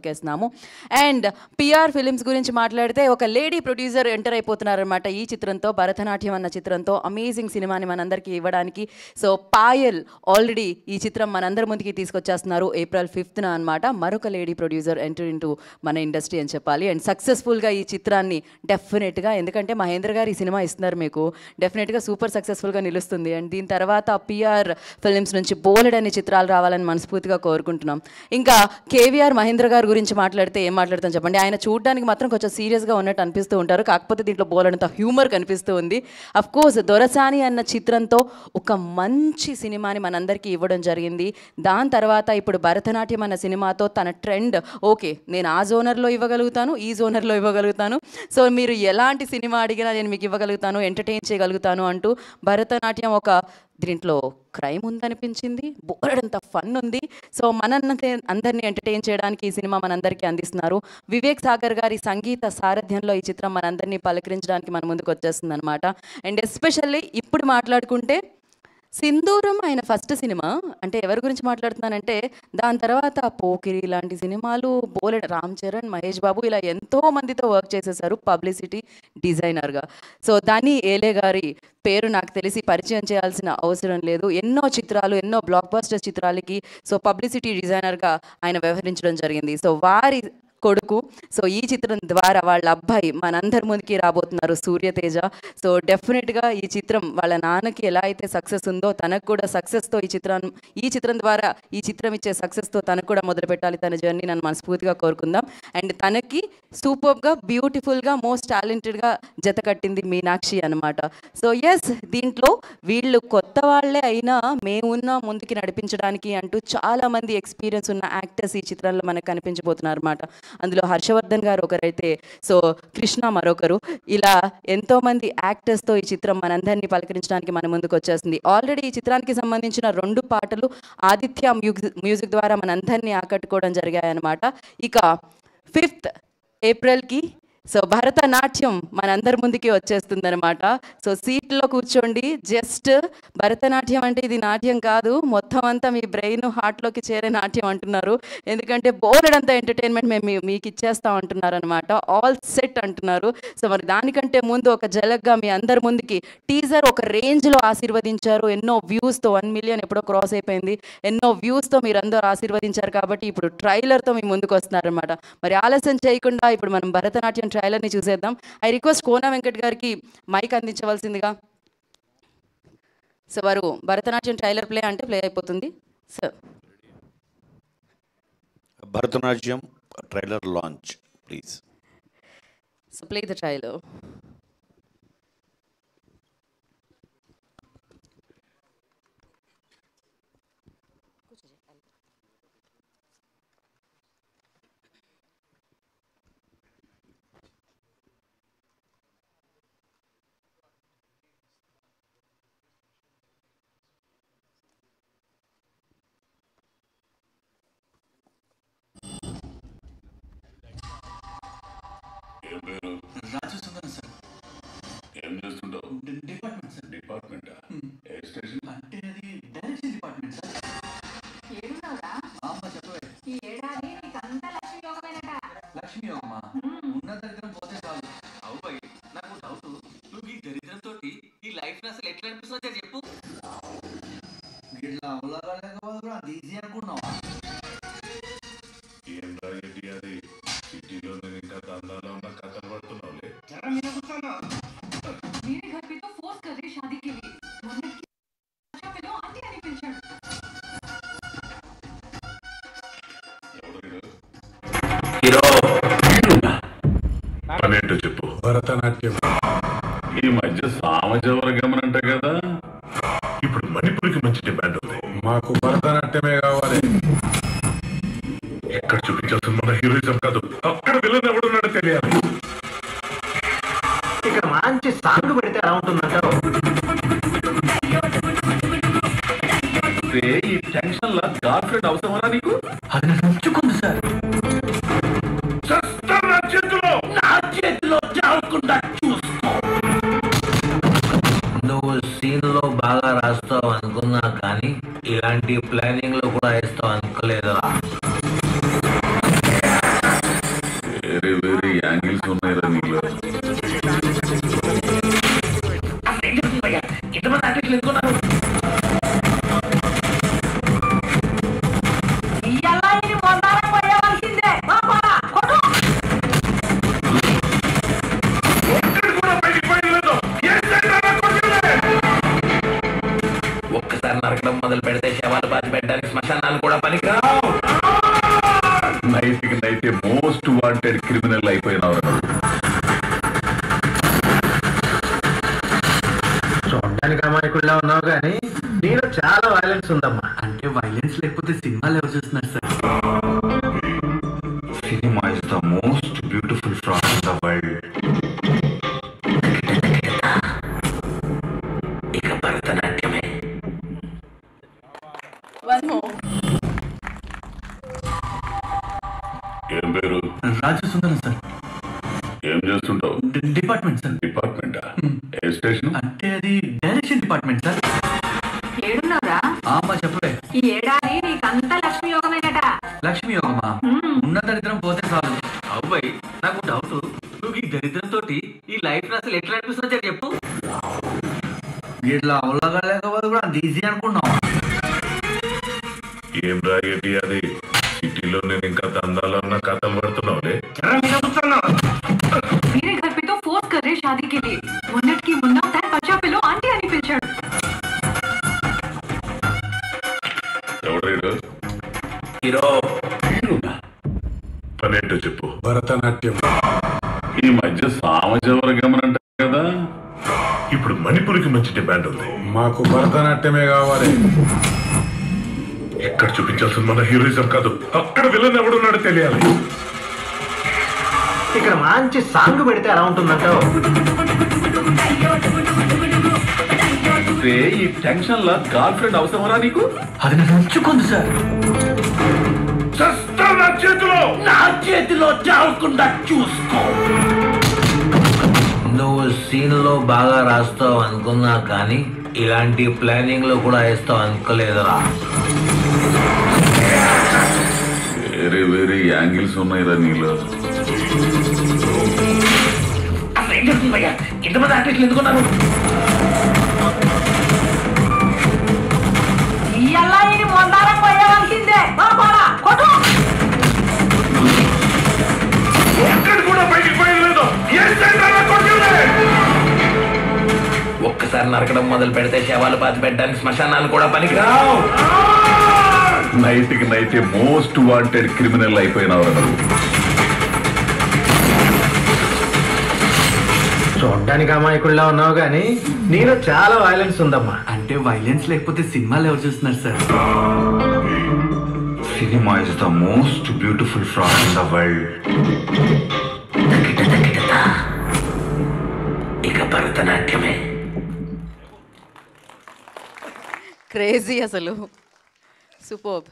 పలికేస్తున్నాము and PR films గురించి మాట్లాడితే ఒక లేడీ ప్రొడ్యూసర్ ఎంటర్ అయిపోతున్నారనమాట ఈ చిత్రంతో భరతనాట్యం అన్న చిత్రంతో అమేజింగ్ సినిమాని మనందరికీ ఇవ్వడానికి సో పాయల్ ఆల్రెడీ ఈ చిత్రం మనందరి ముందుకి తీసుకొచ్చేస్తున్నారు ఏప్రిల్ ఫిఫ్త్న అనమాట మరొక లేడీ ప్రొడ్యూసర్ ఎంటర్ ఇంటూ మన ఇండస్ట్రీ అని చెప్పాలి అండ్ సక్సెస్ఫుల్గా ఈ చిత్రాన్ని డెఫినెట్గా ఎందుకంటే మహేంద్ర గారు ఈ సినిమా ఇస్తున్నారు మీకు డెఫినెట్గా సూపర్ సక్సెస్ఫుల్గా నిలుస్తుంది అండ్ దీని తర్వాత పిఆర్ ఫిలిమ్స్ నుంచి బోలెడని చిత్రాలు రావాలని మనస్ఫూర్తిగా కోరుకుంటున్నాం ఇంకా కేవీఆర్ మహేంద్ర గారి గురించి మాట్లాడితే ఏం మాట్లాడతాం చెప్పండి ఆయన చూడడానికి మాత్రం కొంచెం సీరియస్గా ఉన్నట్టు అనిపిస్తూ ఉంటారు కాకపోతే దీంట్లో బోలెడంత హ్యూమర్ కనిపిస్తూ ఉంది అఫ్ కోర్స్ దొరసాని అన్న చిత్రంతో ఒక మంచి సినిమాని మనందరికీ ఇవ్వడం జరిగింది దాని తర్వాత ఇప్పుడు భరతనాట్యం అన్న సినిమాతో తన ట్రెండ్ ఓకే నేను ఆ జోనర్లో ఇవ్వగలుగుతాను ఈ జోనర్లో ఇవ్వగలుగుతాను సో మీరు ఎలాంటి సినిమా అడిగినా నేను మీకు ఇవ్వగలుగుతాను ఎంటర్టైన్ చేయగలుగుతాను అంటూ భరతనాట్యం ఒక దీంట్లో క్రైమ్ ఉందనిపించింది బోరడంత ఫన్ ఉంది సో మనన్నతే అందరినీ ఎంటర్టైన్ చేయడానికి ఈ సినిమా మనందరికీ అందిస్తున్నారు వివేక్ సాగర్ గారి సంగీత సారథ్యంలో ఈ చిత్రం మనందరినీ పలకరించడానికి మన ముందుకు వచ్చేస్తుంది అనమాట అండ్ ఎస్పెషల్లీ ఇప్పుడు మాట్లాడుకుంటే సింధూరం ఆయన ఫస్ట్ సినిమా అంటే ఎవరి గురించి మాట్లాడుతున్నానంటే దాని తర్వాత పోకిరి లాంటి సినిమాలు బోలెడ్ రామ్ చరణ్ మహేష్ బాబు ఇలా ఎంతో మందితో వర్క్ చేసేసారు పబ్లిసిటీ డిజైనర్గా సో దాని ఏలే గారి పేరు నాకు తెలిసి పరిచయం చేయాల్సిన అవసరం లేదు ఎన్నో చిత్రాలు ఎన్నో బ్లాక్ బస్టర్ చిత్రాలకి సో పబ్లిసిటీ డిజైనర్గా ఆయన వ్యవహరించడం జరిగింది సో వారి కొడుకు సో ఈ చిత్రం ద్వారా వాళ్ళ అబ్బాయి మనందరి ముందుకి రాబోతున్నారు సూర్యతేజ సో డెఫినెట్గా ఈ చిత్రం వాళ్ళ నాన్నకి ఎలా అయితే సక్సెస్ ఉందో తనకు కూడా సక్సెస్తో ఈ చిత్రం ఈ చిత్రం ద్వారా ఈ చిత్రం ఇచ్చే సక్సెస్తో తనకు కూడా మొదలు పెట్టాలి తన జర్నీ నన్ను మనస్ఫూర్తిగా కోరుకుందాం అండ్ తనకి సూపర్గా బ్యూటిఫుల్గా మోస్ట్ టాలెంటెడ్గా జత కట్టింది మీనాక్షి అనమాట సో ఎస్ దీంట్లో వీళ్ళు కొత్త వాళ్ళే అయినా మేమున్న ముందుకి నడిపించడానికి అంటూ చాలా మంది ఎక్స్పీరియన్స్ ఉన్న యాక్టర్స్ ఈ చిత్రంలో మనకు కనిపించబోతున్నారు అనమాట అందులో హర్షవర్ధన్ గారు ఒకరైతే సో కృష్ణ మరొకరు ఇలా ఎంతో మంది యాక్టర్స్తో ఈ చిత్రం మనందరినీ పలకరించడానికి మన ముందుకు వచ్చేస్తుంది ఆల్రెడీ ఈ చిత్రానికి సంబంధించిన రెండు పాటలు ఆదిత్య మ్యూజిక్ మ్యూజిక్ ద్వారా మనందరినీ ఆకట్టుకోవడం జరిగాయన్నమాట ఇక ఫిఫ్త్ ఏప్రిల్కి సో భరతనాట్యం మనందరి ముందుకి వచ్చేస్తుంది అనమాట సో సీట్లో కూర్చోండి జస్ట్ భరతనాట్యం అంటే ఇది నాట్యం కాదు మొత్తం అంతా మీ బ్రెయిన్ హార్ట్లోకి చేరే నాట్యం అంటున్నారు ఎందుకంటే బోర్డంతా ఎంటర్టైన్మెంట్ మేము మీ- మీకు ఇచ్చేస్తాం అంటున్నారు అనమాట ఆల్ సెట్ అంటున్నారు సో మరి దానికంటే ముందు ఒక జలగ్గా మీ అందరి ముందుకి టీజర్ ఒక రేంజ్లో ఆశీర్వదించారు ఎన్నో వ్యూస్తో వన్ మిలియన్ ఎప్పుడో క్రాస్ అయిపోయింది ఎన్నో వ్యూస్తో మీరు అందరూ ఆశీర్వదించారు కాబట్టి ఇప్పుడు ట్రైలర్తో మీ ముందుకు వస్తున్నారనమాట మరి ఆలస్యం చేయకుండా ఇప్పుడు మనం భరతనాట్యం ట్రైలర్ని చూసేద్దాం ఐ రిక్వెస్ట్ కోన వెంకట్ గారికి మైక్ అందించవలసిందిగా సో వారు భరతనాట్యం ట్రైలర్ ప్లే అంటే ప్లే అయిపోతుంది sir Bharatanatyam trailer launch please so play the trailer Raju Sundaram sir ఏం చేస్తుంటావు డి- డిపార్ట్మెంట్ సార్ డిపార్ట్మెంట్ ఏ స్టేషన్ అంటే అది డైరెక్షన్ డిపార్ట్మెంట్ సార్ ఏడున్నావురా? ఆ, అమ్మ చెప్పవే ఈ ఏడాది నీకంతా లక్ష్మీ యోగమేనట. లక్ష్మి అమ్మ ఉన్న దరిద్రం పోతే చాలు అవు భయ్ నాకు డౌట్ నువ్వు ఈ దరిద్రంతో ఈ లైఫ్ అసలు ఎట్లా అనిపిస్తుందో చెప్పు గిట్లా అవలాగా కూడా అది ఈజీ అనుకున్నావా ఏం రాయటి అది సిటీలో నేను ఇంకా దందాలో ఉన్న కథలు పడుతున్నావులే मेरे घर पे तो फोर्स कर रहे शादी के लिए मम्मी की अच्छा पिलो आंटी అని పిలిచాడు ఎవరు హీరో పనేంటో చెప్పు భరతనాట్యం ఈ మధ్య సామజవర గమనంట కదా ఇప్పుడు మణిపూర్కి మంచి డిమాండ్ ఉంది మాకు భరతనాట్యమే కావాలి ఎక్కడ చూపించాల్సిన మన హీరోయిజం కాదు అక్కడ విలన్ ఎవడున్నాడో తెలియాలి ఇక్కడ మంచి సాంగ్ పెడితే ఎలా ఉంటుందంటారు ఈ టెన్షన్ లా గర్ల్ ఫ్రెండ్ అవసరమా నీకు అది నన్ను ఉంచుకుంది సార్ చస్తా నా చేతిలో నా చేతిలో చావకుండా చూస్తాం నువ్వు సీన్ లో బాగా రాస్తావు అనుకున్నా కానీ ఇలాంటి ప్లానింగ్ లో కూడా వేస్తావు అనుకోలేదు యాంగిల్స్ ఉన్నాయిరా నీలో ఎంతమంది ఆర్టిస్టులు ఎన్నుకున్నారు ఒక్కసారి నరకడం మొదలు పెడితే శవాలు బాధ పెట్టడానికి శ్మశానాలు కూడా పనికిరావు నైట్ కి నైట్ మోస్ట్ వాంటెడ్ క్రిమినల్ అయిపోయినావు చూడడానికి అమాయకుల్లా ఉన్నావు కానీ నీలో చాలా వైలెన్స్ ఉందమ్మా అంటే వైలెన్స్ లేకపోతే సినిమాలు ఎవరు చూస్తున్నారు sir cinema is the most beautiful from in the world ఇక భరతనాట్యమే One more. ఏం పేరు రాజు సుందరం సార్ ఏం చేస్తుంటావు డి- డిపార్ట్మెంట్ సార్ డిపార్ట్మెంటా ఏ స్టేషన్ అంటే అది డైరెక్షన్ డిపార్ట్మెంట్ సార్ ఏడున్నారా ఆ అమ్మా చెప్పవే ఈ ఏడాది నీకంతా లక్ష్మి యోగమేనట లక్ష్మి యోగమా ఉన్న దరిద్రం పోతే చాలు అబ్బాయి నాకు డౌట్ నువ్వు ఈ దరిద్రంతో ఈ లైఫ్ అసలు ఎట్లా అనిపిస్తుందో చెప్పు ఇట్లా అవలగలేకపోతే కూడా అంత ఈజీ అనుకున్నావా ఏం రాగేటి అది సిటీలో నేను ఇంకా దందాలన్న కథలు పడుతున్నావులే मेरे घर पे तो फोर्स कर रहे शादी के लिए मुन्नट की मुन्ना तन बच्चा पिलो आंटी అని పిలిచాడు ఎవడు హీరో పని ఏంటో చెప్పు భరతనాట్యం ఈ మధ్య సామజవర గమనంట కదా ఇప్పుడు మణిపూర్కి మంచి డిమాండ్ ఉంది మాకు భరతనాట్యమే కావాలి ఎక్కడ చూపించాల్సిన మన హీరోయిజం కాదు అక్కడ విలన్ ఎవడున్నాడో తెలియాలి ఇక్కడ మంచి సాంగ్ పెడితే ఎలా ఉంటుందంటావు రే, ఈ టెన్షన్ లా గర్ల్ ఫ్రెండ్ అవసరమరా నీకు అది నన్ను ఉంచుకుంది సార్ చస్తా నా చేతిలో నా చేతిలో చావకుండా చూసుకో నువ్వు సీన్ లో బాగా రాస్తావు అనుకున్నా కానీ ఇలాంటి ప్లానింగ్ లో కూడా వేస్తావు అనుకోలేదురా వేరే వేరే యాంగిల్స్ ఉన్నాయిరా నీలో అసలు ఏం జరుగుతుంది భయ్యా ఎంతమంది ఆర్టిస్టులు ఎందుకున్నారు ఎక్కడ కూడా బయటికి పోయలేదు ఒక్కసారి నరకడం మొదలు పెడితే శవాలు బాధ పెట్టడానికి శ్మశానాలు కూడా పనికిరావు నైట్ కి నైట్ మోస్ట్ వాంటెడ్ క్రిమినల్ అయిపోయినావు చూడడానికి అమాయకుల్లా ఉన్నావు కానీ నీలో చాలా వైలెన్స్ ఉందమ్మా అంటే వైలెన్స్ లేకపోతే సినిమాలు ఎవరు చూస్తున్నారు sir cinema is the most beautiful from in the world ఇక భరతనాట్యమే క్రేజీ అసలు సూపర్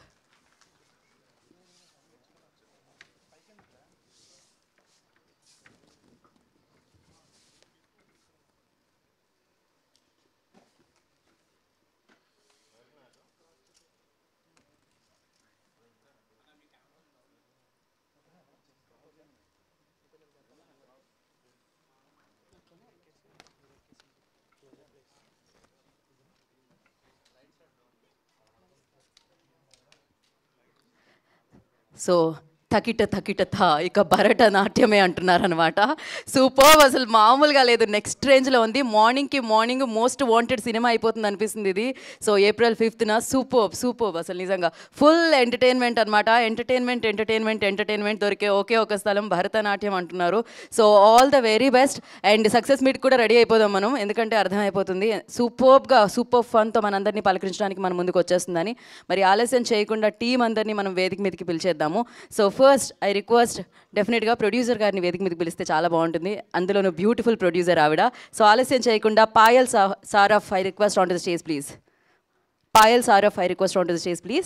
సో తకిట తకిట థ ఇక భరతనాట్యమే అంటున్నారనమాట సూపర్ అసలు మామూలుగా లేదు నెక్స్ట్ రేంజ్లో ఉంది మార్నింగ్కి మార్నింగ్ మోస్ట్ వాంటెడ్ సినిమా అయిపోతుంది అనిపిస్తుంది ఇది సో ఏప్రిల్ ఫిఫ్త్న సూపర్ సూపర్ అసలు నిజంగా ఫుల్ ఎంటర్టైన్మెంట్ అనమాట ఎంటర్టైన్మెంట్ ఎంటర్టైన్మెంట్ ఎంటర్టైన్మెంట్ దొరికే ఒకే ఒక స్థలం భరతనాట్యం అంటున్నారు so all the very best and success meet కూడా రెడీ అయిపోదాం మనం ఎందుకంటే అర్థమైపోతుంది సూపర్గా సూపర్ ఫన్తో మనందరినీ పలకరించడానికి మన ముందుకు వచ్చేస్తుందని మరి ఆలస్యం చేయకుండా టీం అందరినీ మనం వేదిక మీదకి పిలిచేద్దాము సో ఫస్ట్ ఐ రిక్వెస్ట్ డెఫినెట్గా ప్రొడ్యూసర్ గారిని వేదిక మీదకి పిలిస్తే చాలా బాగుంటుంది అందులోనూ బ్యూటిఫుల్ ప్రొడ్యూసర్ ఆవిడ సో ఆలస్యం చేయకుండా పాయల్ సా Saraf I request on to the stage please Payal Saraf I request on to the stage please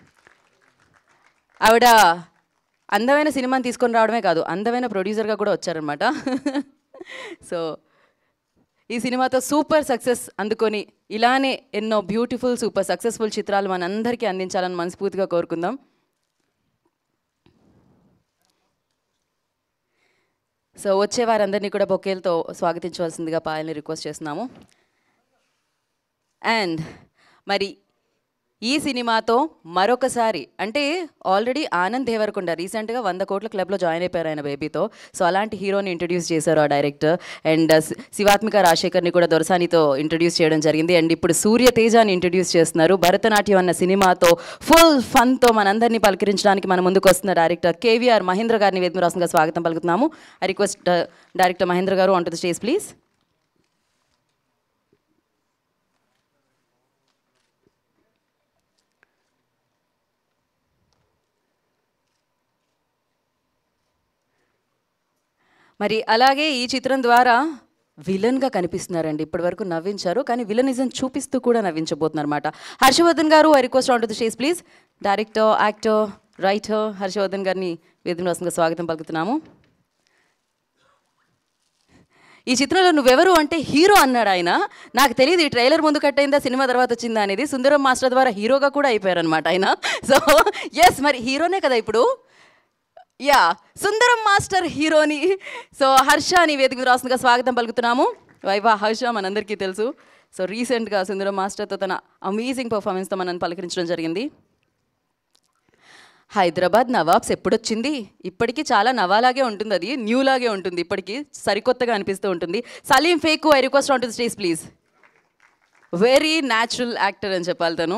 ఆవిడ అందమైన సినిమాని తీసుకొని రావడమే కాదు అందమైన ప్రొడ్యూసర్గా కూడా వచ్చారనమాట సో ఈ సినిమాతో సూపర్ సక్సెస్ అందుకొని ఇలానే ఎన్నో బ్యూటిఫుల్ సూపర్ సక్సెస్ఫుల్ చిత్రాలు మనందరికీ అందించాలని మనస్ఫూర్తిగా కోరుకుందాం సో వచ్చే వారందరినీ కూడా బొకేలతో స్వాగతించవలసిందిగా పాయల్ని రిక్వెస్ట్ చేస్తున్నాము అండ్ మరి ఈ సినిమాతో మరొకసారి అంటే ఆల్రెడీ ఆనంద్ దేవరకొండ రీసెంట్గా వంద కోట్ల క్లబ్లో జాయిన్ అయిపోయారు ఆయన బేబీతో సో అలాంటి హీరోని ఇంట్రడ్యూస్ చేశారు ఆ డైరెక్టర్ అండ్ శివాత్మిక రాజశేఖర్ని కూడా దొరసానితో ఇంట్రడ్యూస్ చేయడం జరిగింది అండ్ ఇప్పుడు సూర్య తేజాని ఇంట్రడ్యూస్ చేస్తున్నారు భరతనాట్యం అన్న సినిమాతో ఫుల్ ఫన్తో మనందరినీ పలకరించడానికి మన ముందుకు వస్తున్న డైరెక్టర్ కేవీఆర్ మహేంద్ర గారిని వేదమరాసంగా స్వాగతం పలుకుతున్నాము I request director Mahendra garu on to the stage please మరి అలాగే ఈ చిత్రం ద్వారా విలన్గా కనిపిస్తున్నారండి ఇప్పటివరకు నవ్వించారు కానీ విలనిజం చూపిస్తూ కూడా నవ్వించబోతున్నారు అనమాట Harshavardhan garu I request on to the stage please director actor writer Harshavardhan గారిని వేదికవాసంగా స్వాగతం పలుకుతున్నాము ఈ చిత్రంలో నువ్వెవరు అంటే హీరో అన్నాడు ఆయన నాకు తెలియదు ఈ ట్రైలర్ ముందు కట్ అయిందా సినిమా తర్వాత వచ్చిందా అనేది సుందరం మాస్టర్ ద్వారా హీరోగా కూడా అయిపోయారనమాట ఆయన సో ఎస్ మరి హీరోనే కదా ఇప్పుడు యా సుందరం మాస్టర్ హీరోని సో హర్షని వేదిక రాసుగా స్వాగతం పలుకుతున్నాము వైవా హర్ష మనందరికీ తెలుసు సో రీసెంట్గా సుందరం మాస్టర్తో తన అమేజింగ్ పర్ఫార్మెన్స్తో మనల్ని పలకరించడం జరిగింది హైదరాబాద్ నవాబ్స్ ఎప్పుడొచ్చింది ఇప్పటికీ చాలా నవాలాగే ఉంటుంది అది న్యూ లాగే ఉంటుంది ఇప్పటికీ సరికొత్తగా అనిపిస్తూ ఉంటుంది Saleem Pheku I request on to stage please very natural actor అని చెప్పాలి తను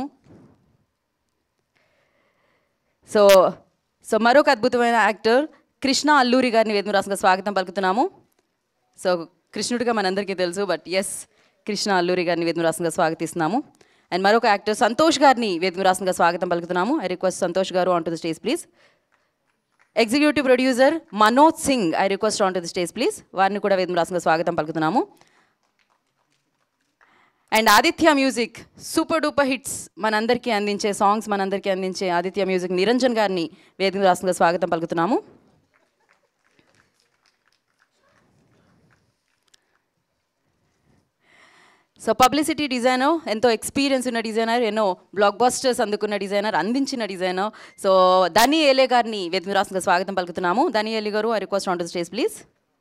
సో సో మరొక అద్భుతమైన యాక్టర్ కృష్ణ అల్లూరి గారిని వేదమరాసంగా స్వాగతం పలుకుతున్నాము సో కృష్ణుడిగా మనందరికీ తెలుసు బట్ ఎస్ కృష్ణ అల్లూరి గారిని వేదమరాసంగా స్వాగతిస్తున్నాము అండ్ మరొక యాక్టర్ సంతోష్ గారిని వేదమరాసంగా స్వాగతం పలుకుతున్నాము I request Santosh garu on to the stage please executive producer Manoj Singh I request on to the stage please వారిని కూడా వేదమరాసంగా స్వాగతం పలుకుతున్నాము and Aditya music super duper hits మనందరికీ అందించే సాంగ్స్ మనందరికీ అందించే ఆదిత్య మ్యూజిక్ నిరంజన్ గారిని వేదిక రాష్ట్రంగా స్వాగతం పలుకుతున్నాము సో పబ్లిసిటీ డిజైనర్ ఎంతో ఎక్స్పీరియన్స్ ఉన్న డిజైనర్ ఎన్నో బ్లాక్ బస్టర్స్ అందుకున్న డిజైనర్ అందించిన డిజైనర్ సో ధని ఏలే గారిని వేదిక రాష్ట్రంగా స్వాగతం పలుకుతున్నాము Dhani Aelay garu I request on to stage please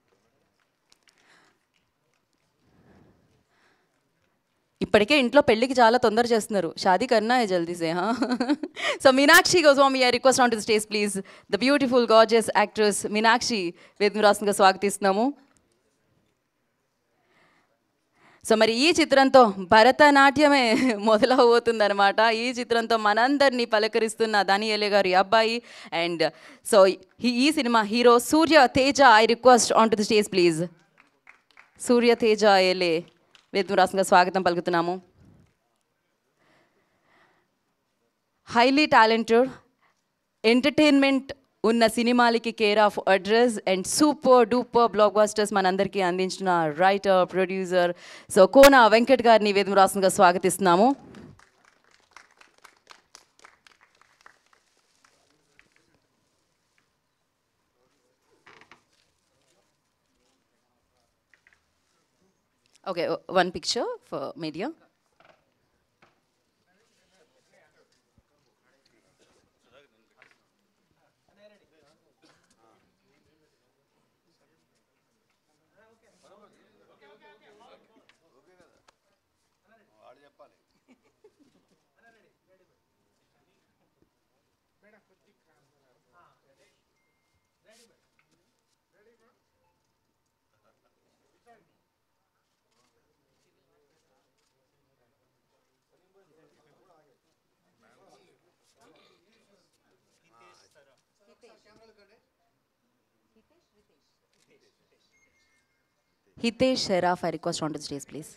ఇప్పటికే ఇంట్లో పెళ్ళికి చాలా తొందర చేస్తున్నారు షాదీ కన్నా ఏ జల్దీ సే హా so Meenakshi Goswami I request on to stage please the beautiful gorgeous actress Meenakshi వేదమరాసంగా స్వాగతిస్తున్నాము సో మరి ఈ చిత్రంతో భరతనాట్యమే మొదలవబోతుందన్నమాట ఈ చిత్రంతో మనందరినీ పలకరిస్తున్న దానియలే గారి అబ్బాయి అండ్ సో ఈ సినిమా hero Surya Teja I request on to the stage please Surya Teja Aelay వేదమరాసంగా స్వాగతం పలుకుతున్నాము హైలీ టాలెంటెడ్ ఎంటర్టైన్మెంట్ ఉన్న సినిమాలకి care of address and super duper blockbusters మనందరికీ అందించిన writer producer so Kona Venkat గారిని వేదమరాసంగా స్వాగతిస్తున్నాము okay one picture for media Hitesh Sharaf I request on to stage please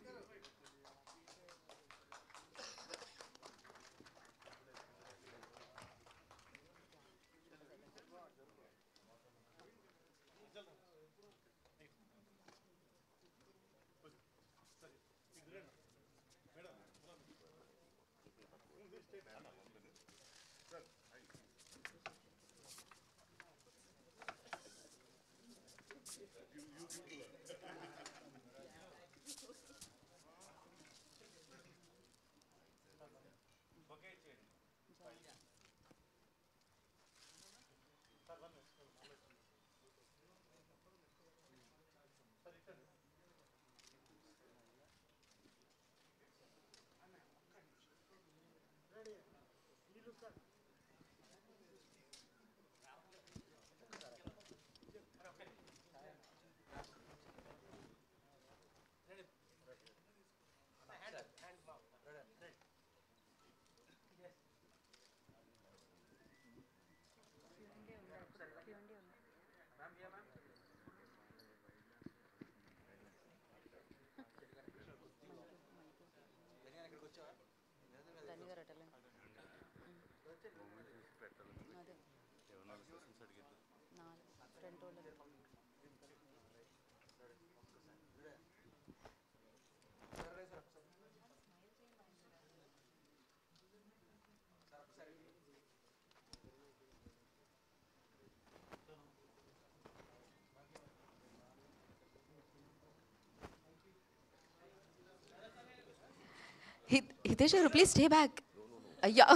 హిత్ Hitesh garu please stay back అయ్యా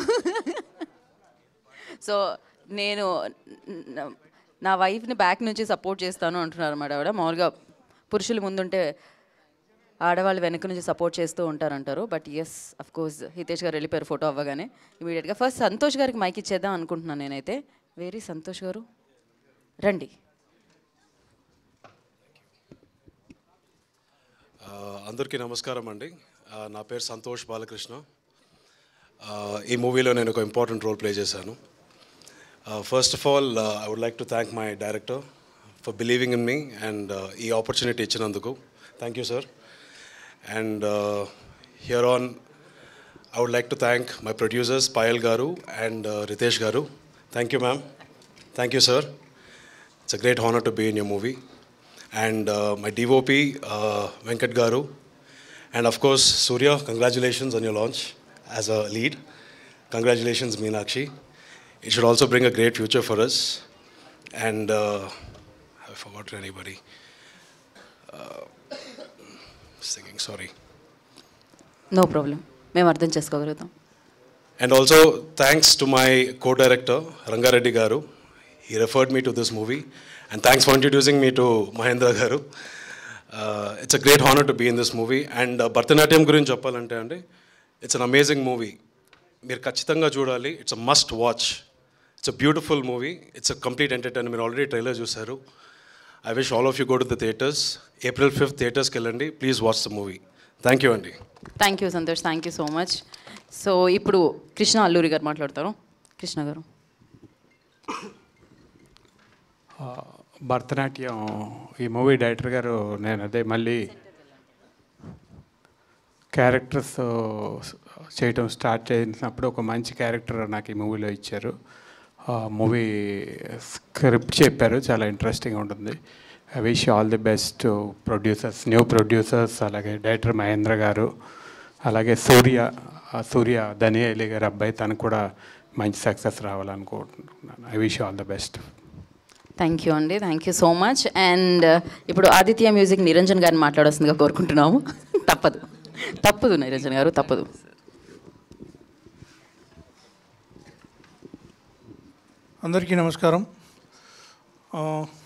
సో నేను న- నా వైఫ్ని బ్యాక్ నుంచి సపోర్ట్ చేస్తాను అంటున్నారు అన్నమాట ఆవిడ మామూలుగా పురుషులు ముందుంటే ఆడవాళ్ళు వెనక నుంచి సపోర్ట్ చేస్తూ ఉంటారంటారు but yes of course Hitesh garu వెళ్ళిపోయారు ఫోటో అవ్వగానే ఇమీడియట్గా ఫస్ట్ సంతోష్ గారికి మైక్ ఇచ్చేద్దాం అనుకుంటున్నాను నేనైతే వెరీ సంతోష్ గారు రండి ఆ, అందరికీ నమస్కారం అండి ఆ, నా పేరు సంతోష్ బాలకృష్ణ ఆ, ఈ మూవీలో నేను ఒక ఇంపార్టెంట్ రోల్ ప్లే చేశాను first of all I would like to thank my director for believing in me and ఈ ఆపర్చునిటీ ఇచ్చినందుకు thank you sir and here on I would like to thank my producers Payal garu and Ritesh garu thank you ma'am thank you sir It's a great honor to be in your movie. And uh, my DOP, uh, Venkat Garu. And of course, Surya, congratulations on your launch as a lead. Congratulations, Meenakshi. It should also bring a great future for us. And uh, I forgot anybody. Uh, singing, sorry. No problem మేము అర్థం చేసుకోగలుగుతాం And also, thanks to my co director, Rangareddy Garu. He referred me to this movie. And thanks for introducing me to Mahendra Garu. Uh, it's a great honor to be in this movie. And uh, Bharatanatyam గురించి చెప్పాలంటే అండి it's an amazing movie మీరు ఖచ్చితంగా చూడాలి it's a must watch it's a beautiful movie it's a complete entertain మీరు already trailer చూశారు I wish all of you go to the theatres April fifth థియేటర్స్కి వెళ్ళండి please watch the movie thank you అండి thank you Santosh thank you so much so ఇప్పుడు కృష్ణ అల్లూరి గారు మాట్లాడతారు కృష్ణ గారు భరతనాట్యం ఈ మూవీ డైరెక్టర్ గారు నేను అదే మళ్ళీ క్యారెక్టర్స్ చేయటం స్టార్ట్ చేసినప్పుడు ఒక మంచి క్యారెక్టర్ నాకు ఈ మూవీలో ఇచ్చారు మూవీ స్క్రిప్ట్ చెప్పారు చాలా ఇంట్రెస్టింగ్ ఉంటుంది I wish all the best producers new producers అలాగే డైరెక్టర్ మహేంద్ర గారు అలాగే సూర్య ఆ సూర్య ధనియలి గారి అబ్బాయి తనకు కూడా మంచి సక్సెస్ రావాలనుకుంటున్నాను I wish all the best thank you అండి thank you so much and ఇప్పుడు ఆదిత్య మ్యూజిక్ నిరంజన్ గారిని మాట్లాడాల్సిందిగా కోరుకుంటున్నాము తప్పదు తప్పదు నిరంజన్ గారు తప్పదు అందరికీ నమస్కారం ఆ,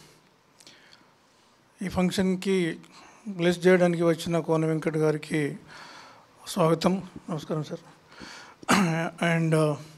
ఈ ఫంక్షన్కి బ్లెస్ చేయడానికి వచ్చిన కోన వెంకట్ గారికి స్వాగతం నమస్కారం సార్ అండ్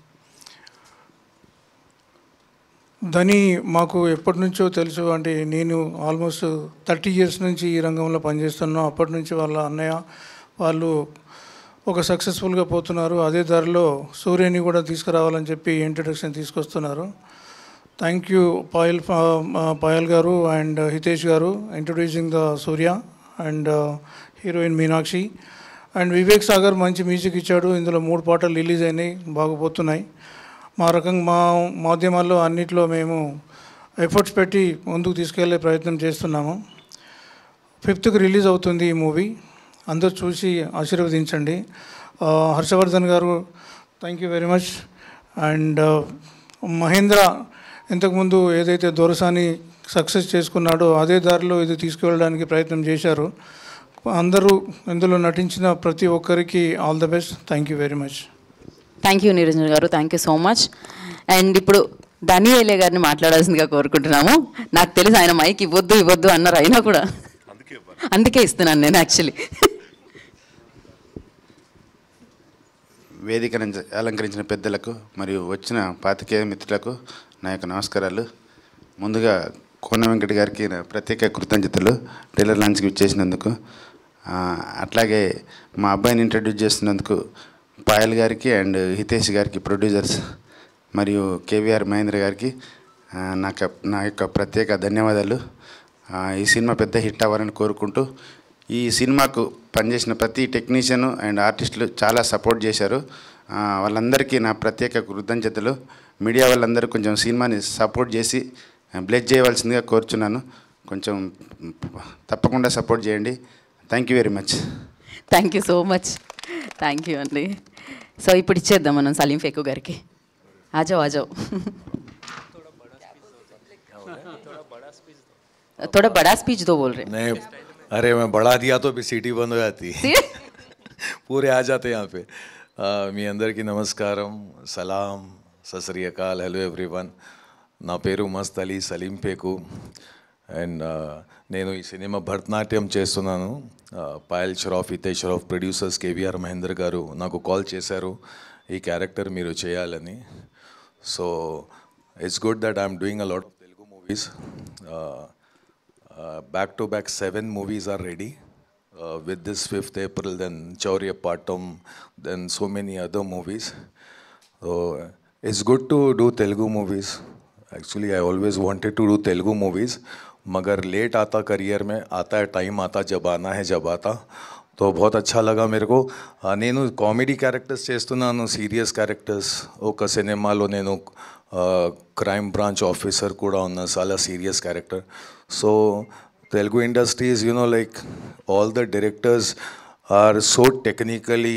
ధని మాకు ఎప్పటి నుంచో తెలుసు అంటే నేను ఆల్మోస్ట్ థర్టీ ఇయర్స్ నుంచి ఈ రంగంలో పనిచేస్తున్నాను అప్పటి నుంచి వాళ్ళ అన్నయ్య వాళ్ళు ఒక సక్సెస్ఫుల్గా పోతున్నారు అదే దారిలో సూర్యని కూడా తీసుకురావాలని చెప్పి ఇంట్రడక్షన్ తీసుకొస్తున్నారు thank you Payal Payal garu and Hitesh garu introducing the Surya and heroine Meenakshi and Vivek Sagar మంచి మ్యూజిక్ ఇచ్చాడు ఇందులో మూడు పాటలు రిలీజ్ అయినాయి బాగుపోతున్నాయి మా రకంగా మా మాధ్యమాల్లో అన్నిట్లో మేము ఎఫర్ట్స్ పెట్టి ముందుకు తీసుకెళ్లే ప్రయత్నం చేస్తున్నాము ఫిఫ్త్కి రిలీజ్ అవుతుంది ఈ మూవీ అందరూ చూసి ఆశీర్వదించండి ఆ, Harshavardhan garu thank you very much and Mahendra ఇంతకుముందు ఏదైతే దొరసాని సక్సెస్ చేసుకున్నాడో అదే దారిలో ఇది తీసుకువెళ్ళడానికి ప్రయత్నం చేశారు అందరూ ఇందులో నటించిన ప్రతి ఒక్కరికి all the best thank you very much thank you Niranjan garu thank you so much and ఇప్పుడు ధనియేలే గారిని మాట్లాడాల్సిందిగా కోరుకుంటున్నాము నాకు తెలిసి ఆయన మైక్ ఇవ్వద్దు ఇవ్వద్దు అన్నారు అయినా కూడా అందుకే ఇస్తున్నాను నేను యాక్చువల్లీ వేదికను అలంకరించిన పెద్దలకు మరియు వచ్చిన పాతికేయ మిత్రులకు నా యొక్క నమస్కారాలు ముందుగా కోన వెంకట గారికి నా ప్రత్యేక కృతజ్ఞతలు టైలర్ లాంచ్కి ఇచ్చేసినందుకు ఆ, అట్లాగే మా అబ్బాయిని ఇంట్రడ్యూస్ చేస్తున్నందుకు పాయల్ గారికి అండ్ హితేష్ గారికి ప్రొడ్యూసర్స్ మరియు కేవీఆర్ మహేంద్ర గారికి ఆ, నాకు నా యొక్క ప్రత్యేక ధన్యవాదాలు ఆ, ఈ సినిమా పెద్ద హిట్ అవ్వాలని కోరుకుంటూ ఈ సినిమాకు పనిచేసిన ప్రతి టెక్నీషియన్ అండ్ ఆర్టిస్టులు చాలా సపోర్ట్ చేశారు ఆ, వాళ్ళందరికీ నా ప్రత్యేక కృతజ్ఞతలు మీడియా వాళ్ళందరూ కొంచెం సినిమాని సపోర్ట్ చేసి బ్లెస్ చేయవలసిందిగా కోరుచున్నాను కొంచెం తప్పకుండా సపోర్ట్ చేయండి thank you very much thank you so much thank you అండి సో ఇప్పుడు ఇచ్చేద్దాం మనం సలీం ఫేకు గారికి ఆజో ఆజో थोड़ा बड़ा स्पीच दो बोल रहे नहीं अरे मैं बढ़ा दिया तो भी सीटी बंद हो जाती पूरे आ जाते यहाँ पे ఆ, మీ అందరికీ నమస్కారం సలాం సశ్రీయకాల్ హలో ఎవ్రీవన్ నా పేరు మస్త్ అలీ సలీం పేకు అండ్ నేను ఈ సినిమా భరతనాట్యం చేస్తున్నాను పాయల్ షరాఫ్ హితేష్ షరాఫ్ ప్రొడ్యూసర్స్ కేవీఆర్ మహేందర్ గారు నాకు కాల్ చేశారు ఈ క్యారెక్టర్ మీరు చేయాలని so it's good that I'm doing a lot of Telugu movies back to back seven movies are ready. Uh, with this 5th April, then Chaurya Patam, then so many other movies. So it's good to do Telugu movies. Actually, I always wanted to do Telugu movies. मगर late आता career में आता है time आता जब आना है जब आता तो बहुत अच्छा लगा मेरे को ఆ, నేను కామెడీ క్యారెక్టర్స్ చేస్తున్నాను సీరియస్ క్యారెక్టర్స్ ఒక సినిమాలో నేను క్రైమ్ బ్రాంచ్ ఆఫీసర్ కూడా ఉన్నా చాలా serious character so Telugu industries you know like all the directors are so technically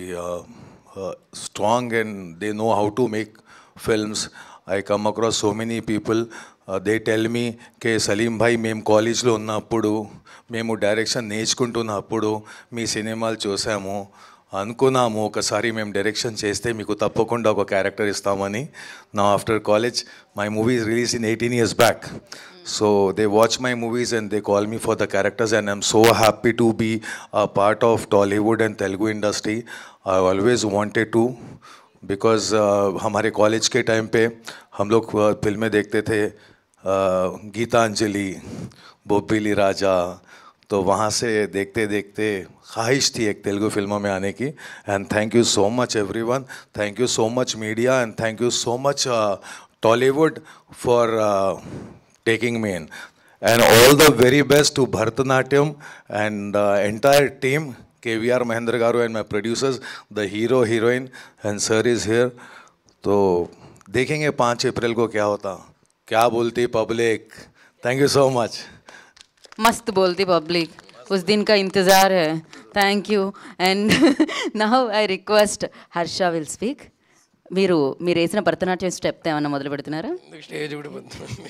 strong and they know how to make films. I come across so many people. Uh, they tell me కే సలీం భాయ్ మేము కాలేజ్లో ఉన్నప్పుడు మేము direction నేర్చుకుంటున్నప్పుడు మీ సినిమాలు చూసాము అనుకున్నాము ఒకసారి మేము డైరెక్షన్ చేస్తే మీకు తప్పకుండా ఒక క్యారెక్టర్ ఇస్తామని నా after college my movies release in eighteen years back so they watch my movies and they call me for the characters and I am so happy to be a part of Tollywood and Telugu industry I always wanted to because हमारे college के time पे हम लोग uh, फिल्में देखते थे uh, Geetanjali Bobbili राजा तो वहाँ से देखते देखते ख्वाहिश थी एक तेलुगु फिल्मों में आने की and thank you so much everyone thank you so much media and thank you so much Tollywood for taking me in. And all the very best to Bharatanatyam and uh, entire team, KVR Mahendra Garu and my producers, the hero, heroine, and sir is here. तो देखेंगे पाँच अप्रैल को क्या होता क्या बोलती public thank you so much मस्त बोलती पब्लिक उस दिन का इंतज़ार है thank you and now I request Harsha will speak మీరు మీరు వేసిన భరతనాట్యం స్టెప్ ఏమన్నా మొదలు పెడుతున్నారా స్టేజ్ కూడా పొద్దున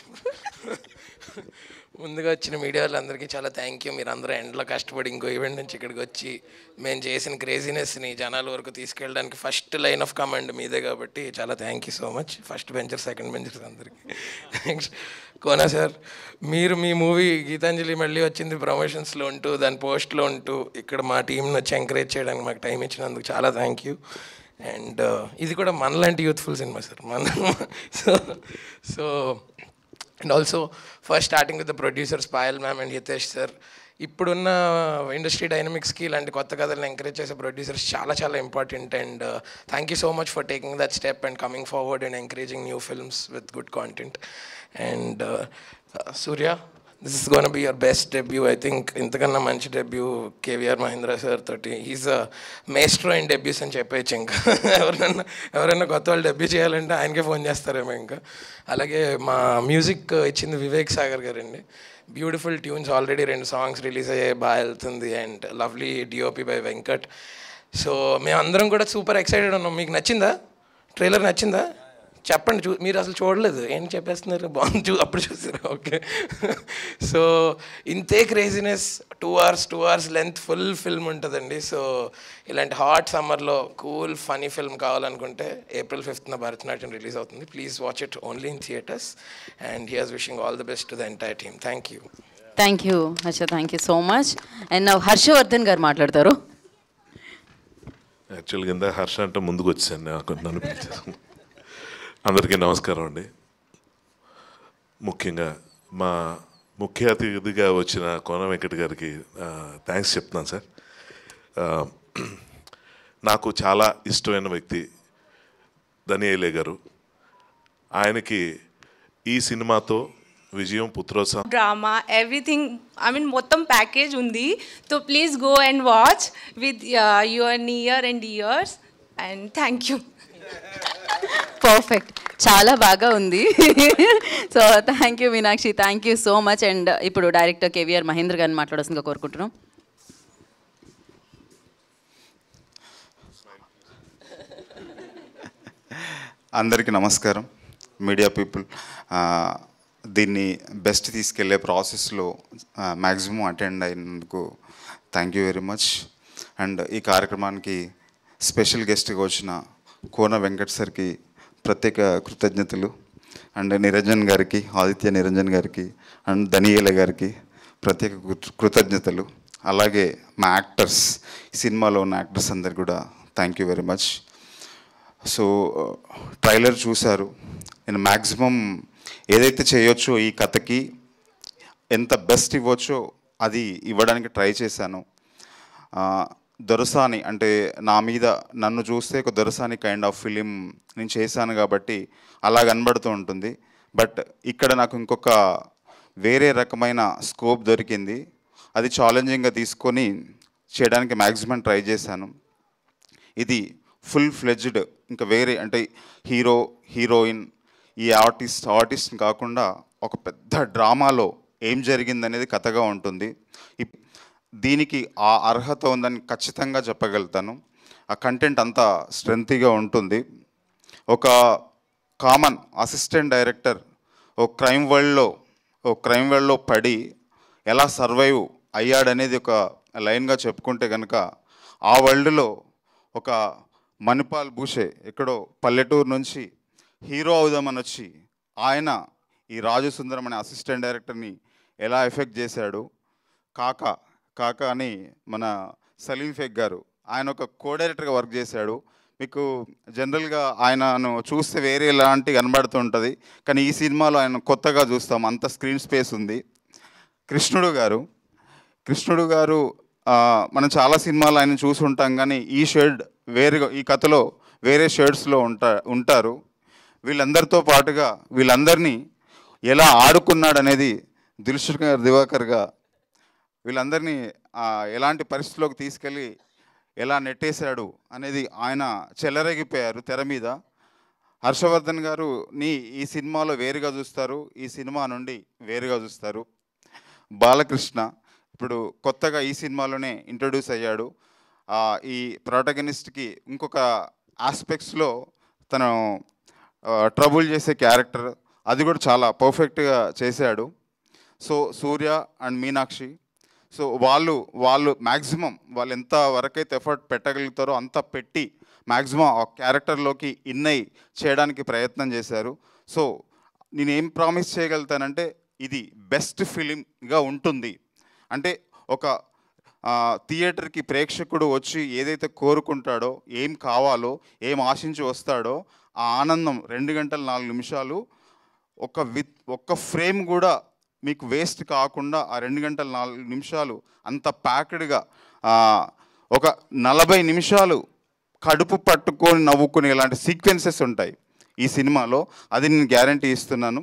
ముందుగా వచ్చిన మీడియా వాళ్ళందరికీ చాలా థ్యాంక్ యూ మీరు అందరూ ఎండ్లో కష్టపడి ఇంకో ఈవెంట్ నుంచి ఇక్కడికి వచ్చి మేము చేసిన క్రేజీనెస్ని జనాల వరకు తీసుకెళ్ళడానికి ఫస్ట్ లైన్ ఆఫ్ కమాండ్ మీదే కాబట్టి చాలా thank you so much first bencher second benchers అందరికీ నెక్స్ట్ కోనా సార్ మీరు మీ మూవీ గీతాంజలి మళ్ళీ వచ్చింది ప్రమోషన్స్లో ఉంటూ దాని పోస్ట్లో ఉంటూ ఇక్కడ మా టీంని వచ్చి ఎంకరేజ్ చేయడానికి మాకు టైం ఇచ్చినందుకు చాలా థ్యాంక్ యూ అండ్ ఇది కూడా మనలాంటి యూత్ఫుల్ సినిమా సార్ మన so so and also first starting with the producers Payal ma'am and Hitesh sir ఇప్పుడున్న ఇండస్ట్రీ డైనమిక్స్కి ఇలాంటి కొత్త కథలను ఎంకరేజ్ చేసే ప్రొడ్యూసర్స్ చాలా చాలా important and thank you so much for taking that step and coming forward and encouraging new films with good content and Surya this is gonna be your best debut I think ఇంతకన్నా మంచి debut KVR Mahendra sir తోటి is a maestro and debuts అని చెప్పేయచ్చు ఇంకా ఎవరైనా ఎవరైనా కొత్త వాళ్ళు డెబ్యూ చేయాలంటే ఆయనకే ఫోన్ చేస్తారేమో ఇంకా అలాగే మా మ్యూజిక్ ఇచ్చింది వివేక్ సాగర్ గారండి బ్యూటిఫుల్ ట్యూన్స్ ఆల్రెడీ రెండు సాంగ్స్ రిలీజ్ అయ్యాయి బాగా వెళ్తుంది and lovely DOP by Venkat so మేమందరం కూడా సూపర్ ఎక్సైటెడ్ ఉన్నాం మీకు నచ్చిందా ట్రైలర్ నచ్చిందా చెప్పండి చూ మీరు అసలు చూడలేదు ఏం చెప్పేస్తున్నారు బాగుంది చూ అప్పుడు చూసారు ఓకే సో ఇంతే క్రేజీనెస్ two hours two hours length full film ఉంటుందండి సో ఇలాంటి హాట్ సమ్మర్లో కూల్ ఫనీ ఫిల్మ్ కావాలనుకుంటే ఏప్రిల్ ఫిఫ్త్న భరతనాట్యం రిలీజ్ అవుతుంది please watch it only in theatres and here's wishing all the best to the entire team thank you thank you Harsha thank you so much and నా హర్షవర్ధన్ గారు మాట్లాడతారు యాక్చువల్గా ఇందాక హర్ష అంటే ముందుకు వచ్చాను నాకు నన్ను పిలిచారు అందరికీ నమస్కారం అండి ముఖ్యంగా మా ముఖ్య అతిథిగా వచ్చిన కోన వెంకట గారికి థ్యాంక్స్ చెప్తున్నాను సార్ ఆ, నాకు చాలా ఇష్టమైన వ్యక్తి దనియేలే గారు ఆయనకి ఈ సినిమాతో విజయం పుత్రోత్సవం డ్రామా ఎవ్రీథింగ్ ఐ మీన్ మొత్తం ప్యాకేజ్ ఉంది so please go and watch with your near and dears and thank you. Perfect చాలా బాగా ఉంది so thank you Meenakshi thank you so much and ఇప్పుడు డైరెక్టర్ కేవీఆర్ మహేంద్ర గారిని మాట్లాడాల్సిందిగా కోరుకుంటున్నాం అందరికీ నమస్కారం మీడియా పీపుల్ దీన్ని బెస్ట్ తీసుకెళ్లే ప్రాసెస్లో మ్యాక్సిమం అటెండ్ అయినందుకు thank you very much and ఈ కార్యక్రమానికి స్పెషల్ గెస్ట్గా వచ్చిన కోన వెంకట్ సార్కి ప్రత్యేక కృతజ్ఞతలు అండ్ నిరంజన్ గారికి ఆదిత్య నిరంజన్ గారికి అండ్ ధనియేల గారికి ప్రత్యేక కృత- కృతజ్ఞతలు అలాగే మా యాక్టర్స్ సినిమాలో ఉన్న యాక్టర్స్ అందరికి కూడా thank you very much so trailer చూశారు నేను మ్యాక్సిమం ఏదైతే చేయొచ్చో ఈ కథకి ఎంత బెస్ట్ ఇవ్వచ్చో అది ఇవ్వడానికి ట్రై చేశాను ఆ, దొరసాని అంటే నా మీద నన్ను చూస్తే ఒక దొరసాని కైండ్ ఆఫ్ ఫిలిం నేను చేశాను కాబట్టి అలా కనబడుతూ ఉంటుంది బట్ ఇక్కడ నాకు ఇంకొక వేరే రకమైన స్కోప్ దొరికింది అది ఛాలెంజింగ్గా తీసుకొని చేయడానికి మ్యాక్సిమం ట్రై చేశాను ఇది ఫుల్ ఫ్లెడ్జ్డ్ ఇంకా వేరే అంటే హీరో హీరోయిన్ ఈ ఆర్టిస్ట్ ఆర్టిస్ట్ కాకుండా ఒక పెద్ద డ్రామాలో ఏం జరిగిందనేది కథగా ఉంటుంది ఇప్- దీనికి ఆ అర్హత ఉందని ఖచ్చితంగా చెప్పగలుగుతాను ఆ కంటెంట్ అంతా స్ట్రెంతీగా ఉంటుంది ఒక కామన్ అసిస్టెంట్ డైరెక్టర్ ఓ క్రైమ్ వరల్డ్లో ఓ క్రైమ్ వరల్డ్లో పడి ఎలా సర్వైవ్ అయ్యాడనేది ఒక లైన్గా చెప్పుకుంటే కనుక ఆ వరల్డ్లో ఒక మణిపాల్ భూషే ఎక్కడో పల్లెటూరు నుంచి హీరో అవుదామని వచ్చి ఆయన ఈ రాజు సుందరం అనే అసిస్టెంట్ డైరెక్టర్ని ఎలా ఎఫెక్ట్ చేశాడు కాక కాక అని మన సలీం ఫేక్ గారు ఆయన ఒక కో డైరెక్టర్గా వర్క్ చేశాడు మీకు జనరల్గా ఆయనను చూస్తే వేరే లాంటి కనబడుతూ ఉంటుంది కానీ ఈ సినిమాలో ఆయన కొత్తగా చూస్తాం అంత స్క్రీన్ స్పేస్ ఉంది కృష్ణుడు గారు కృష్ణుడు గారు ఆ, మనం చాలా సినిమాలు ఆయన చూసి ఉంటాం కానీ ఈ షేడ్ వేరుగా ఈ కథలో వేరే షేడ్స్లో ఉంటా ఉంటారు వీళ్ళందరితో పాటుగా వీళ్ళందరినీ ఎలా ఆడుకున్నాడు అనేది దిల్షుక్ గారు దివాకర్గా వీళ్ళందరినీ ఆ, ఎలాంటి పరిస్థితిలోకి తీసుకెళ్ళి ఎలా నెట్టేశాడు అనేది ఆయన చెలరేగిపోయారు తెర మీద హర్షవర్ధన్ గారు నీ ఈ సినిమాలో వేరుగా చూస్తారు ఈ సినిమా నుండి వేరుగా చూస్తారు బాలకృష్ణ ఇప్పుడు కొత్తగా ఈ సినిమాలోనే ఇంట్రొడ్యూస్ అయ్యాడు ఆ, ఈ ప్రొటగనిస్ట్కి ఇంకొక ఆస్పెక్ట్స్లో తను ట్రబుల్ చేసే క్యారెక్టర్ అది కూడా చాలా పర్ఫెక్ట్గా చేశాడు so Surya and Meenakshi so వాళ్ళు వాళ్ళు మ్యాక్సిమం వాళ్ళు ఎంత వరకైతే ఎఫర్ట్ పెట్టగలుగుతారో అంత పెట్టి మ్యాక్సిమం ఆ క్యారెక్టర్లోకి ఇన్నై చేయడానికి ప్రయత్నం చేశారు సో నేనేం ప్రామిస్ చేయగలుగుతానంటే ఇది బెస్ట్ ఫిలింగా ఉంటుంది అంటే ఒక ఆ, థియేటర్కి ప్రేక్షకుడు వచ్చి ఏదైతే కోరుకుంటాడో ఏం కావాలో ఏం ఆశించి వస్తాడో ఆ ఆనందం రెండు గంటల నాలుగు నిమిషాలు ఒక విత్ ఒక్క ఫ్రేమ్ కూడా మీకు వేస్ట్ కాకుండా ఆ రెండు గంటల నాలుగు నిమిషాలు అంత ప్యాక్డ్గా ఒక నలభై నిమిషాలు కడుపు పట్టుకొని నవ్వుకునే ఇలాంటి సీక్వెన్సెస్ ఉంటాయి ఈ సినిమాలో అది నేను గ్యారంటీ ఇస్తున్నాను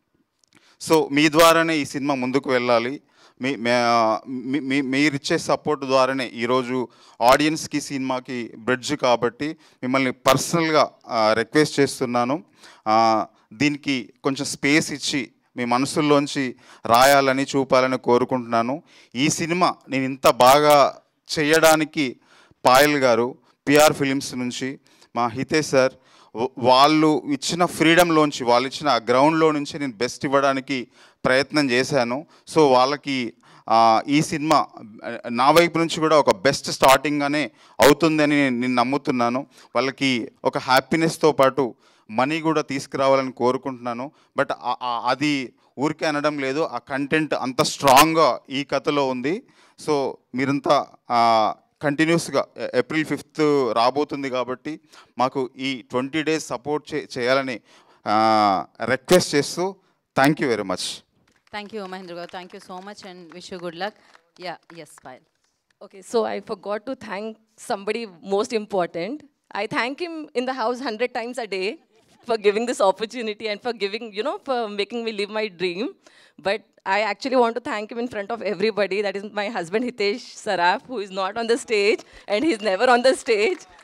సో మీ ద్వారానే ఈ సినిమా ముందుకు వెళ్ళాలి మీ మే- మీ- మీ మీరిచ్చే సపోర్ట్ ద్వారానే ఈరోజు ఆడియన్స్కి సినిమాకి బ్రిడ్జ్ కాబట్టి మిమ్మల్ని పర్సనల్గా రిక్వెస్ట్ చేస్తున్నాను ఆ, దీనికి కొంచెం స్పేస్ ఇచ్చి మీ మనసుల్లోంచి రాయాలని చూపాలని కోరుకుంటున్నాను ఈ సినిమా నేను ఇంత బాగా చేయడానికి పాయల్ గారు పిఆర్ ఫిలిమ్స్ నుంచి మా హితేష్ సార్ వ- వాళ్ళు ఇచ్చిన ఫ్రీడంలోంచి వాళ్ళు ఇచ్చిన ఆ గ్రౌండ్లో నుంచి నేను బెస్ట్ ఇవ్వడానికి ప్రయత్నం చేశాను సో వాళ్ళకి ఆ, ఈ సినిమా ఆ, నా వైపు నుంచి కూడా ఒక బెస్ట్ స్టార్టింగ్గానే అవుతుందని నేను నేను నమ్ముతున్నాను వాళ్ళకి ఒక హ్యాపీనెస్తో పాటు మనీ కూడా తీసుకురావాలని కోరుకుంటున్నాను బట్ ఆ- ఆ- అది ఊరికే అనడం లేదు ఆ కంటెంట్ అంత స్ట్రాంగ్గా ఈ కథలో ఉంది సో మీరంతా కంటిన్యూస్గా ఏప్రిల్ ఫిఫ్త్ రాబోతుంది కాబట్టి మాకు ఈ ట్వంటీ డేస్ సపోర్ట్ చే చేయాలని రిక్వెస్ట్ చేస్తూ thank you very much thank you Mahendra garu thank you so much and wish you good luck yeah yes Payal Okay, so I forgot to thank somebody most important. I thank him in the house 100 times a day for giving this opportunity and for giving, you know, for making me live my dream. But I actually want to thank him in front of everybody. That is my husband Hitesh Saraf, who is not on the stage and he's never on the stage.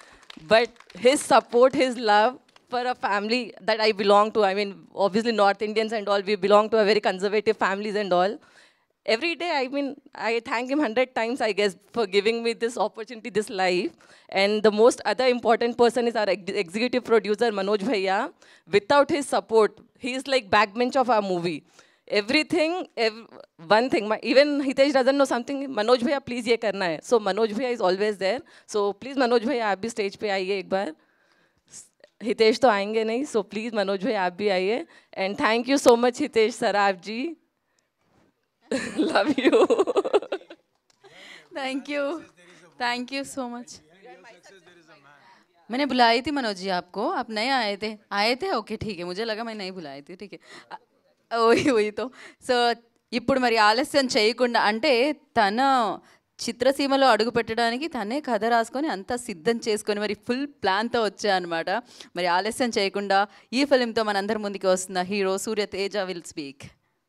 but his support, his love for a family that I belong to. I mean, obviously North Indians and all, we belong to a very conservative families and all. Every day, I mean, I thank him hundred times, I guess, for giving me this opportunity, this life. And the most other important person is our ex- executive producer, Manoj Bhaiya. Without his support, he is like backbench of our movie. Everything, ev- one thing, my, even Hitesh doesn't know something, Manoj Bhaiya, please ये करना है. So Manoj Bhaiya is always there. So please Manoj Bhaiya, आप भी stage पे आइए एक बार. हितेश तो आएंगे नहीं सो प्लीज़ मनोज भाई आप भी आइए and thank you so much Hitesh Saraf ji love you thank you thank you so much मैंने बुलाई थी मनोज जी आपको आप नहीं आए थे आए थे ఓకే ठीक है मुझे लगा मैं नहीं बुलाई थी ठीक है ఓయి ఓయితో సో ఇప్పుడు మరి ఆలస్యం చేయకుండా అంటే తన చిత్రసీమలో అడుగు పెట్టడానికి తనే కథ రాసుకొని అంతా సిద్ధం చేసుకొని మరి ఫుల్ ప్లాన్తో వచ్చా అనమాట మరి ఆలస్యం చేయకుండా ఈ ఫిలింతో మనందరి ముందుకు వస్తున్న hero Surya Teja will speak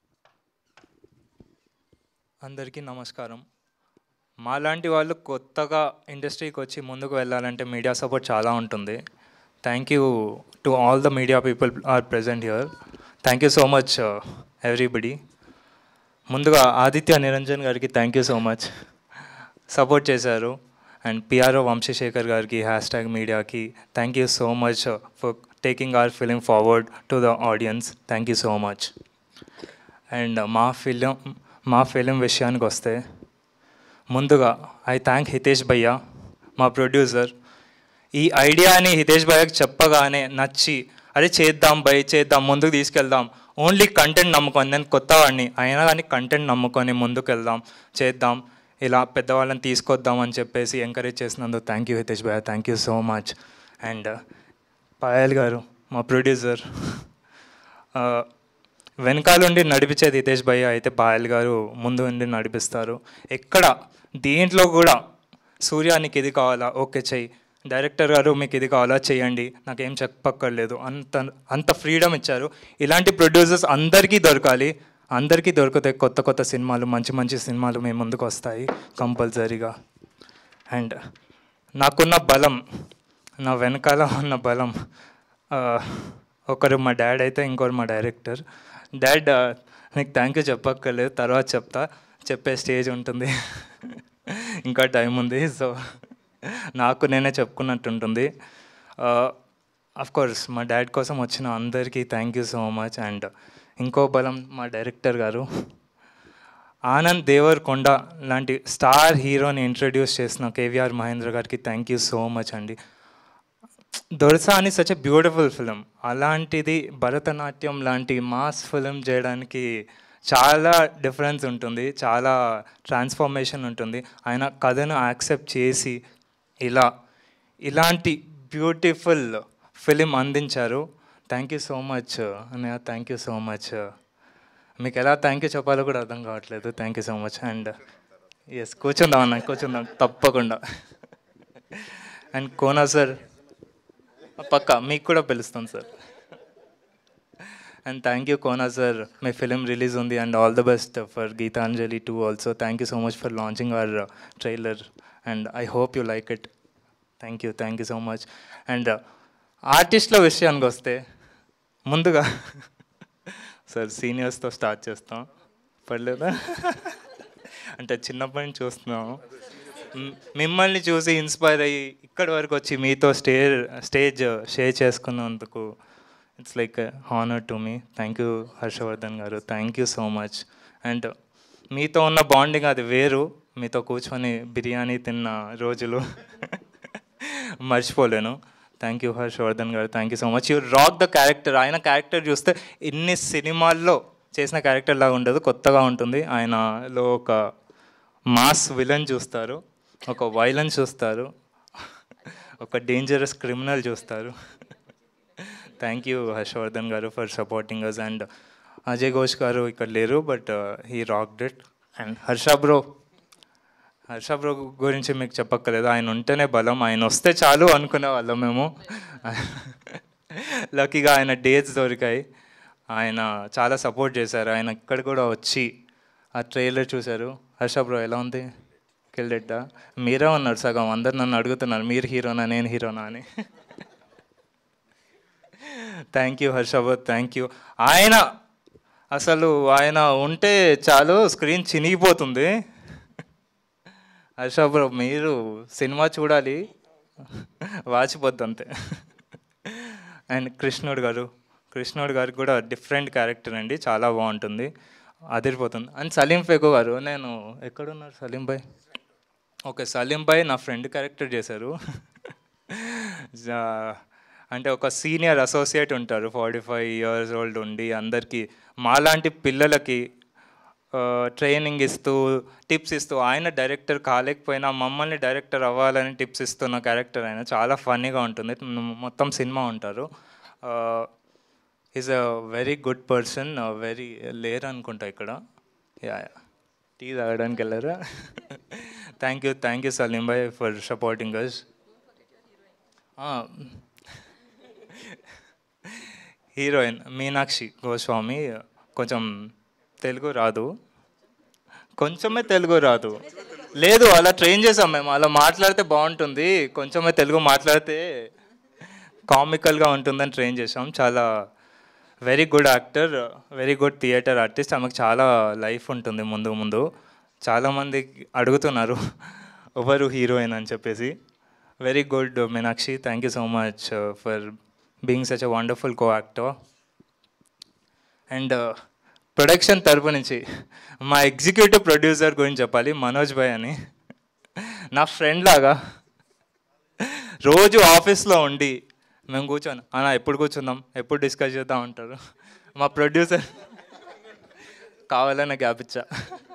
అందరికీ నమస్కారం మాలాంటి వాళ్ళు కొత్తగా ఇండస్ట్రీకి వచ్చి ముందుకు వెళ్ళాలంటే మీడియా సపోర్ట్ చాలా ఉంటుంది thank you to all the media people are present here thank you so much everybody ముందుగా ఆదిత్య నిరంజన్ గారికి thank you so much support చేశారు అండ్ పిఆర్ఓ వంశశేఖర్ గారికి హ్యాష్ ట్యాగ్ మీడియాకి thank you so much for taking our film forward to the audience thank you so much and మా film మా film విషయానికి వస్తే ముందుగా ఐ థ్యాంక్ హితేష్ భయ్య మా ప్రొడ్యూసర్ ఈ ఐడియాని హితేష్ భయ్యకి చెప్పగానే నచ్చి అరే చేద్దాం భయ్ చేద్దాం ముందుకు తీసుకెళ్దాం ఓన్లీ కంటెంట్ నమ్ముకొని నేను కొత్తవాడిని అయినా కానీ కంటెంట్ నమ్ముకొని ముందుకు వెళ్దాం చేద్దాం ఇలా పెద్దవాళ్ళని తీసుకొద్దాం అని చెప్పేసి ఎంకరేజ్ చేసినందుకు థ్యాంక్ యూ హితేష్ భయ్య thank you so much and Payal garu మా ప్రొడ్యూసర్ వెనకాలండి నడిపించేది హితేష్ భయ్య అయితే పాయల్ గారు ముందు ఉండి నడిపిస్తారు ఎక్కడ దీంట్లో కూడా సూర్య నీకు ఇది కావాలా ఓకే చెయ్యి డైరెక్టర్ గారు మీకు ఇది కావాలా చేయండి నాకేం చెప్పక్కర్లేదు అంత అంత ఫ్రీడమ్ ఇచ్చారు ఇలాంటి ప్రొడ్యూసర్స్ అందరికీ దొరకాలి అందరికీ దొరుకుతాయి కొత్త కొత్త సినిమాలు మంచి మంచి సినిమాలు మీ ముందుకు వస్తాయి కంపల్సరీగా అండ్ నాకున్న బలం నా వెనకాల ఉన్న బలం ఆ, ఒకరు మా డాడ్ అయితే ఇంకొకరు మా డైరెక్టర్ డాడ్ నీకు థ్యాంక్ యూ చెప్పక్కర్లేదు తర్వాత చెప్తా చెప్పే స్టేజ్ ఉంటుంది ఇంకా టైం ఉంది సో నాకు నేనే చెప్పుకున్నట్టు ఉంటుంది కోర్స్ మా డాడ్ కోసం వచ్చిన అందరికీ thank you so much and ఇంకో బలం మా డైరెక్టర్ గారు ఆనంద్ దేవర్ కొండ లాంటి స్టార్ హీరోని ఇంట్రడ్యూస్ చేసిన కేవీఆర్ మహేంద్ర గారికి థ్యాంక్ యూ సో మచ్ అండి దొరసా అని సచ్ ఎ బ్యూటిఫుల్ ఫిలిం అలాంటిది భరతనాట్యం లాంటి మాస్ ఫిలిం చేయడానికి చాలా డిఫరెన్స్ ఉంటుంది చాలా ట్రాన్స్ఫర్మేషన్ ఉంటుంది ఆయన కథను యాక్సెప్ట్ చేసి ఇలా ఇలాంటి బ్యూటిఫుల్ ఫిలిం అందించారు థ్యాంక్ యూ సో మచ్ అన్నయ్య థ్యాంక్ యూ సో మచ్ మీకు ఎలా థ్యాంక్ యూ చెప్పాలో కూడా అర్థం కావట్లేదు thank you so much and yes కూర్చుందాం అన్న కూర్చుందాం తప్పకుండా అండ్ కోనా సార్ పక్క మీకు కూడా పిలుస్తాం sir and thank you Kona sir మీ ఫిలిం రిలీజ్ ఉంది and all the best for Geethanjali two also thank you so much for launching our trailer and I hope you like it thank you thank you so much and ఆర్టిస్ట్ల విషయానికి వస్తే ముందుగా sir సీనియర్స్తో start చేస్తాం పర్లేదా అంటే చిన్నప్పటి నుంచి చూస్తున్నాం మ్- మిమ్మల్ని చూసి ఇన్స్పైర్ అయ్యి ఇక్కడి వరకు వచ్చి మీతో స్టేజ్ స్టేజ్ షేర్ చేసుకున్నందుకు it's like honour to me thank you Harshavardhan garu thank you so much and మీతో ఉన్న బాండింగ్ అది వేరు మీతో కూర్చొని బిర్యానీ తిన్న రోజులు మర్చిపోలేను thank you Harshavardhan garu thank you so much you rock the character ఆయన క్యారెక్టర్ చూస్తే ఇన్ని సినిమాల్లో చేసిన క్యారెక్టర్ లాగా ఉండదు కొత్తగా ఉంటుంది ఆయనలో ఒక మాస్ విలన్ చూస్తారు ఒక వైలన్ చూస్తారు ఒక డేంజరస్ క్రిమినల్ చూస్తారు thank you Harshavardhan garu for supporting us and Ajay Ghosh garu ఇక్కడ లేరు but he rocked and Harsha bro Harsha bro గురించి మీకు చెప్పక్కర్లేదు ఆయన ఉంటేనే బలం ఆయన వస్తే చాలు అనుకునే వాళ్ళం మేము లక్కీగా ఆయన డేట్స్ దొరికాయి ఆయన చాలా సపోర్ట్ చేశారు ఆయన ఇక్కడ కూడా వచ్చి ఆ ట్రైలర్ చూశారు హర్ష బ్రో ఎలా ఉంది కిల్డెట్టా మీరే ఉన్నారు సగం అందరు నన్ను అడుగుతున్నారు మీరు హీరోనా నేను హీరోనా అని thank you Harshavardhan thank you ఆయన అసలు ఆయన ఉంటే చాలు స్క్రీన్ చినిగిపోతుంది హర్షబ్రో మీరు సినిమా చూడాలి వాచిపోద్ది అంతే అండ్ కృష్ణుడు గారు కృష్ణుడు గారికి కూడా డిఫరెంట్ క్యారెక్టర్ అండి చాలా బాగుంటుంది అదిరిపోతుంది అండ్ సలీం ఫెకో గారు నేను ఎక్కడున్నారు సలీం భాయ్ ఓకే సలీం భాయ్ నా ఫ్రెండ్ క్యారెక్టర్ చేశారు జా- అంటే ఒక సీనియర్ అసోసియేట్ ఉంటారు ఫార్టీ ఫైవ్ ఇయర్స్ ఓల్డ్ ఉండి అందరికీ మాలాంటి పిల్లలకి ట్రైనింగ్ ఇస్తూ టిప్స్ ఇస్తూ ఆయన డైరెక్టర్ కాలేకపోయినా మమ్మల్ని డైరెక్టర్ అవ్వాలని టిప్స్ ఇస్తున్న క్యారెక్టర్ ఆయన చాలా ఫన్నీగా ఉంటుంది మొత్తం సినిమా ఉంటారు is a very good person very లేరు అనుకుంటా ఇక్కడ యా టీ తాగడానికి వెళ్ళారా thank you thank you Salim bhai for supporting us heroine Meenakshi Goswami కొంచెం తెలుగు రాదు కొంచెమే తెలుగు రాదు లేదు అలా ట్రైన్ చేసాం మేము అలా మాట్లాడితే బాగుంటుంది కొంచెమే తెలుగు మాట్లాడితే కామికల్గా ఉంటుందని ట్రైన్ చేసాం చాలా very good actor very good theatre artist ఆమెకు చాలా లైఫ్ ఉంటుంది ముందు ముందు చాలామంది అడుగుతున్నారు ఎవరు హీరోయిన్ అని చెప్పేసి very good Meenakshi thank you so much for being such a wonderful co actor and production తరపు నుంచి మా ఎగ్జిక్యూటివ్ ప్రొడ్యూసర్ గురించి చెప్పాలి మనోజ్ భాయ్ అని నా ఫ్రెండ్ లాగా రోజు ఆఫీస్లో ఉండి మేము కూర్చొని అన్న ఎప్పుడు కూర్చుందాం ఎప్పుడు డిస్కస్ చేద్దాం అంటారు మా ప్రొడ్యూసర్ కావాలనే గ్యాప్ ఇచ్చా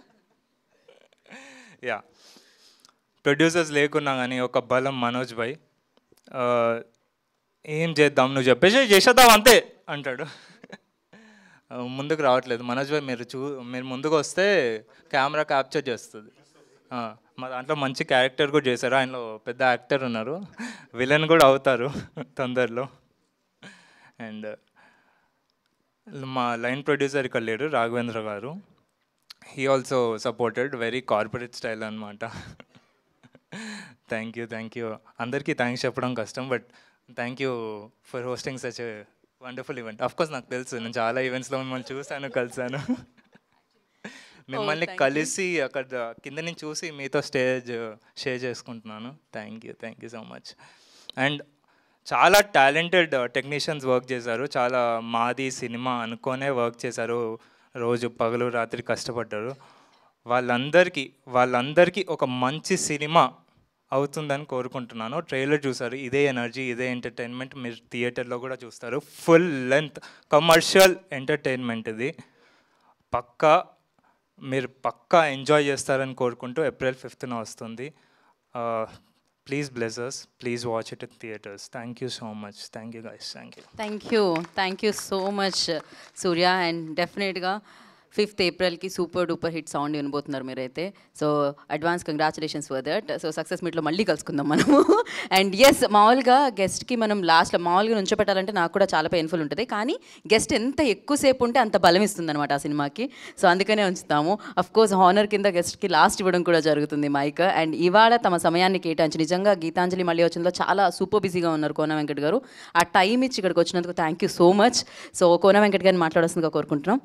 యా ప్రొడ్యూసర్స్ లేకున్నా కానీ ఒక బలం మనోజ్ భాయ్ ఆ, ఏం చేద్దాం నువ్వు చెప్పేసి చేసేద్దాం అంతే అంటాడు ఆ, ముందుకు రావట్లేదు మనోజ్ భాయ్ మీరు చూ మీరు ముందుకు వస్తే కెమెరా క్యాప్చర్ చేస్తుంది ఆ, మా దాంట్లో మంచి క్యారెక్టర్ కూడా చేశారు ఆయనలో పెద్ద యాక్టర్ ఉన్నారు విలన్ కూడా అవుతారు తొందరలో అండ్ మా లైన్ ప్రొడ్యూసర్ ఇక్కడ లేరు Raghavendra garu he also supported very corporate style అనమాట థ్యాంక్ యూ థ్యాంక్ యూ అందరికీ థ్యాంక్స్ చెప్పడం కష్టం but thank you for hosting such wonderful event course నాకు తెలుసు నేను చాలా ఈవెంట్స్లో మిమ్మల్ని చూశాను కలిసాను మిమ్మల్ని thank you. కలిసి అక్కడ కింద నుంచి చూసి మీతో స్టేజ్ షేర్ చేసుకుంటున్నాను thank you thank you so much and చాలా టాలెంటెడ్ టెక్నీషియన్స్ వర్క్ చేశారు చాలా మాది సినిమా అనుకోనే వర్క్ చేశారు రోజు పగలు రాత్రి కష్టపడ్డారు వాళ్ళందరికీ వాళ్ళందరికీ ఒక మంచి సినిమా అవుతుందని కోరుకుంటున్నాను ట్రైలర్ చూసారు ఇదే ఎనర్జీ ఇదే ఎంటర్టైన్మెంట్ మీరు థియేటర్లో కూడా చూస్తారు ఫుల్ లెంత్ కమర్షియల్ ఎంటర్టైన్మెంట్ ఇది పక్కా మీరు పక్కా ఎంజాయ్ చేస్తారని కోరుకుంటూ ఏప్రిల్ ఫిఫ్త్న వస్తుంది ప్లీజ్ బ్లెజర్స్ please watch it in theatres thank you so much thank you guys thank you thank you thank you so much Surya and డెఫినెట్గా ఫిఫ్త్ ఏప్రిల్కి సూపర్ డూపర్ హిట్ సౌండ్ వినబోతున్నారు మీరైతే so advance congratulations for that so success మీట్లో మళ్ళీ కలుసుకుందాం మనము and yes మామూలుగా గెస్ట్కి మనం లాస్ట్లో మామూలుగా నుంచోపెట్టాలంటే నాకు కూడా చాలా పెయిన్ఫుల్ ఉంటుంది కానీ గెస్ట్ ఎంత ఎక్కువసేపు ఉంటే అంత బలం ఇస్తుంది అనమాట ఆ సినిమాకి సో అందుకనే ఉంచుతాము అఫ్ కోర్స్ హానర్ కింద గెస్ట్కి లాస్ట్ ఇవ్వడం కూడా జరుగుతుంది మైక్ అండ్ ఇవాళ తమ సమయాన్ని కేటాయించి నిజంగా గీతాంజలి మళ్ళీ వచ్చిందో చాలా సూపర్ బిజీగా ఉన్నారు కోన వెంకట్ గారు ఆ టైం ఇచ్చి ఇక్కడికి వచ్చినందుకు thank you so much so Kona Venkat గారిని మాట్లాడాల్సిందిగా కోరుకుంటున్నాం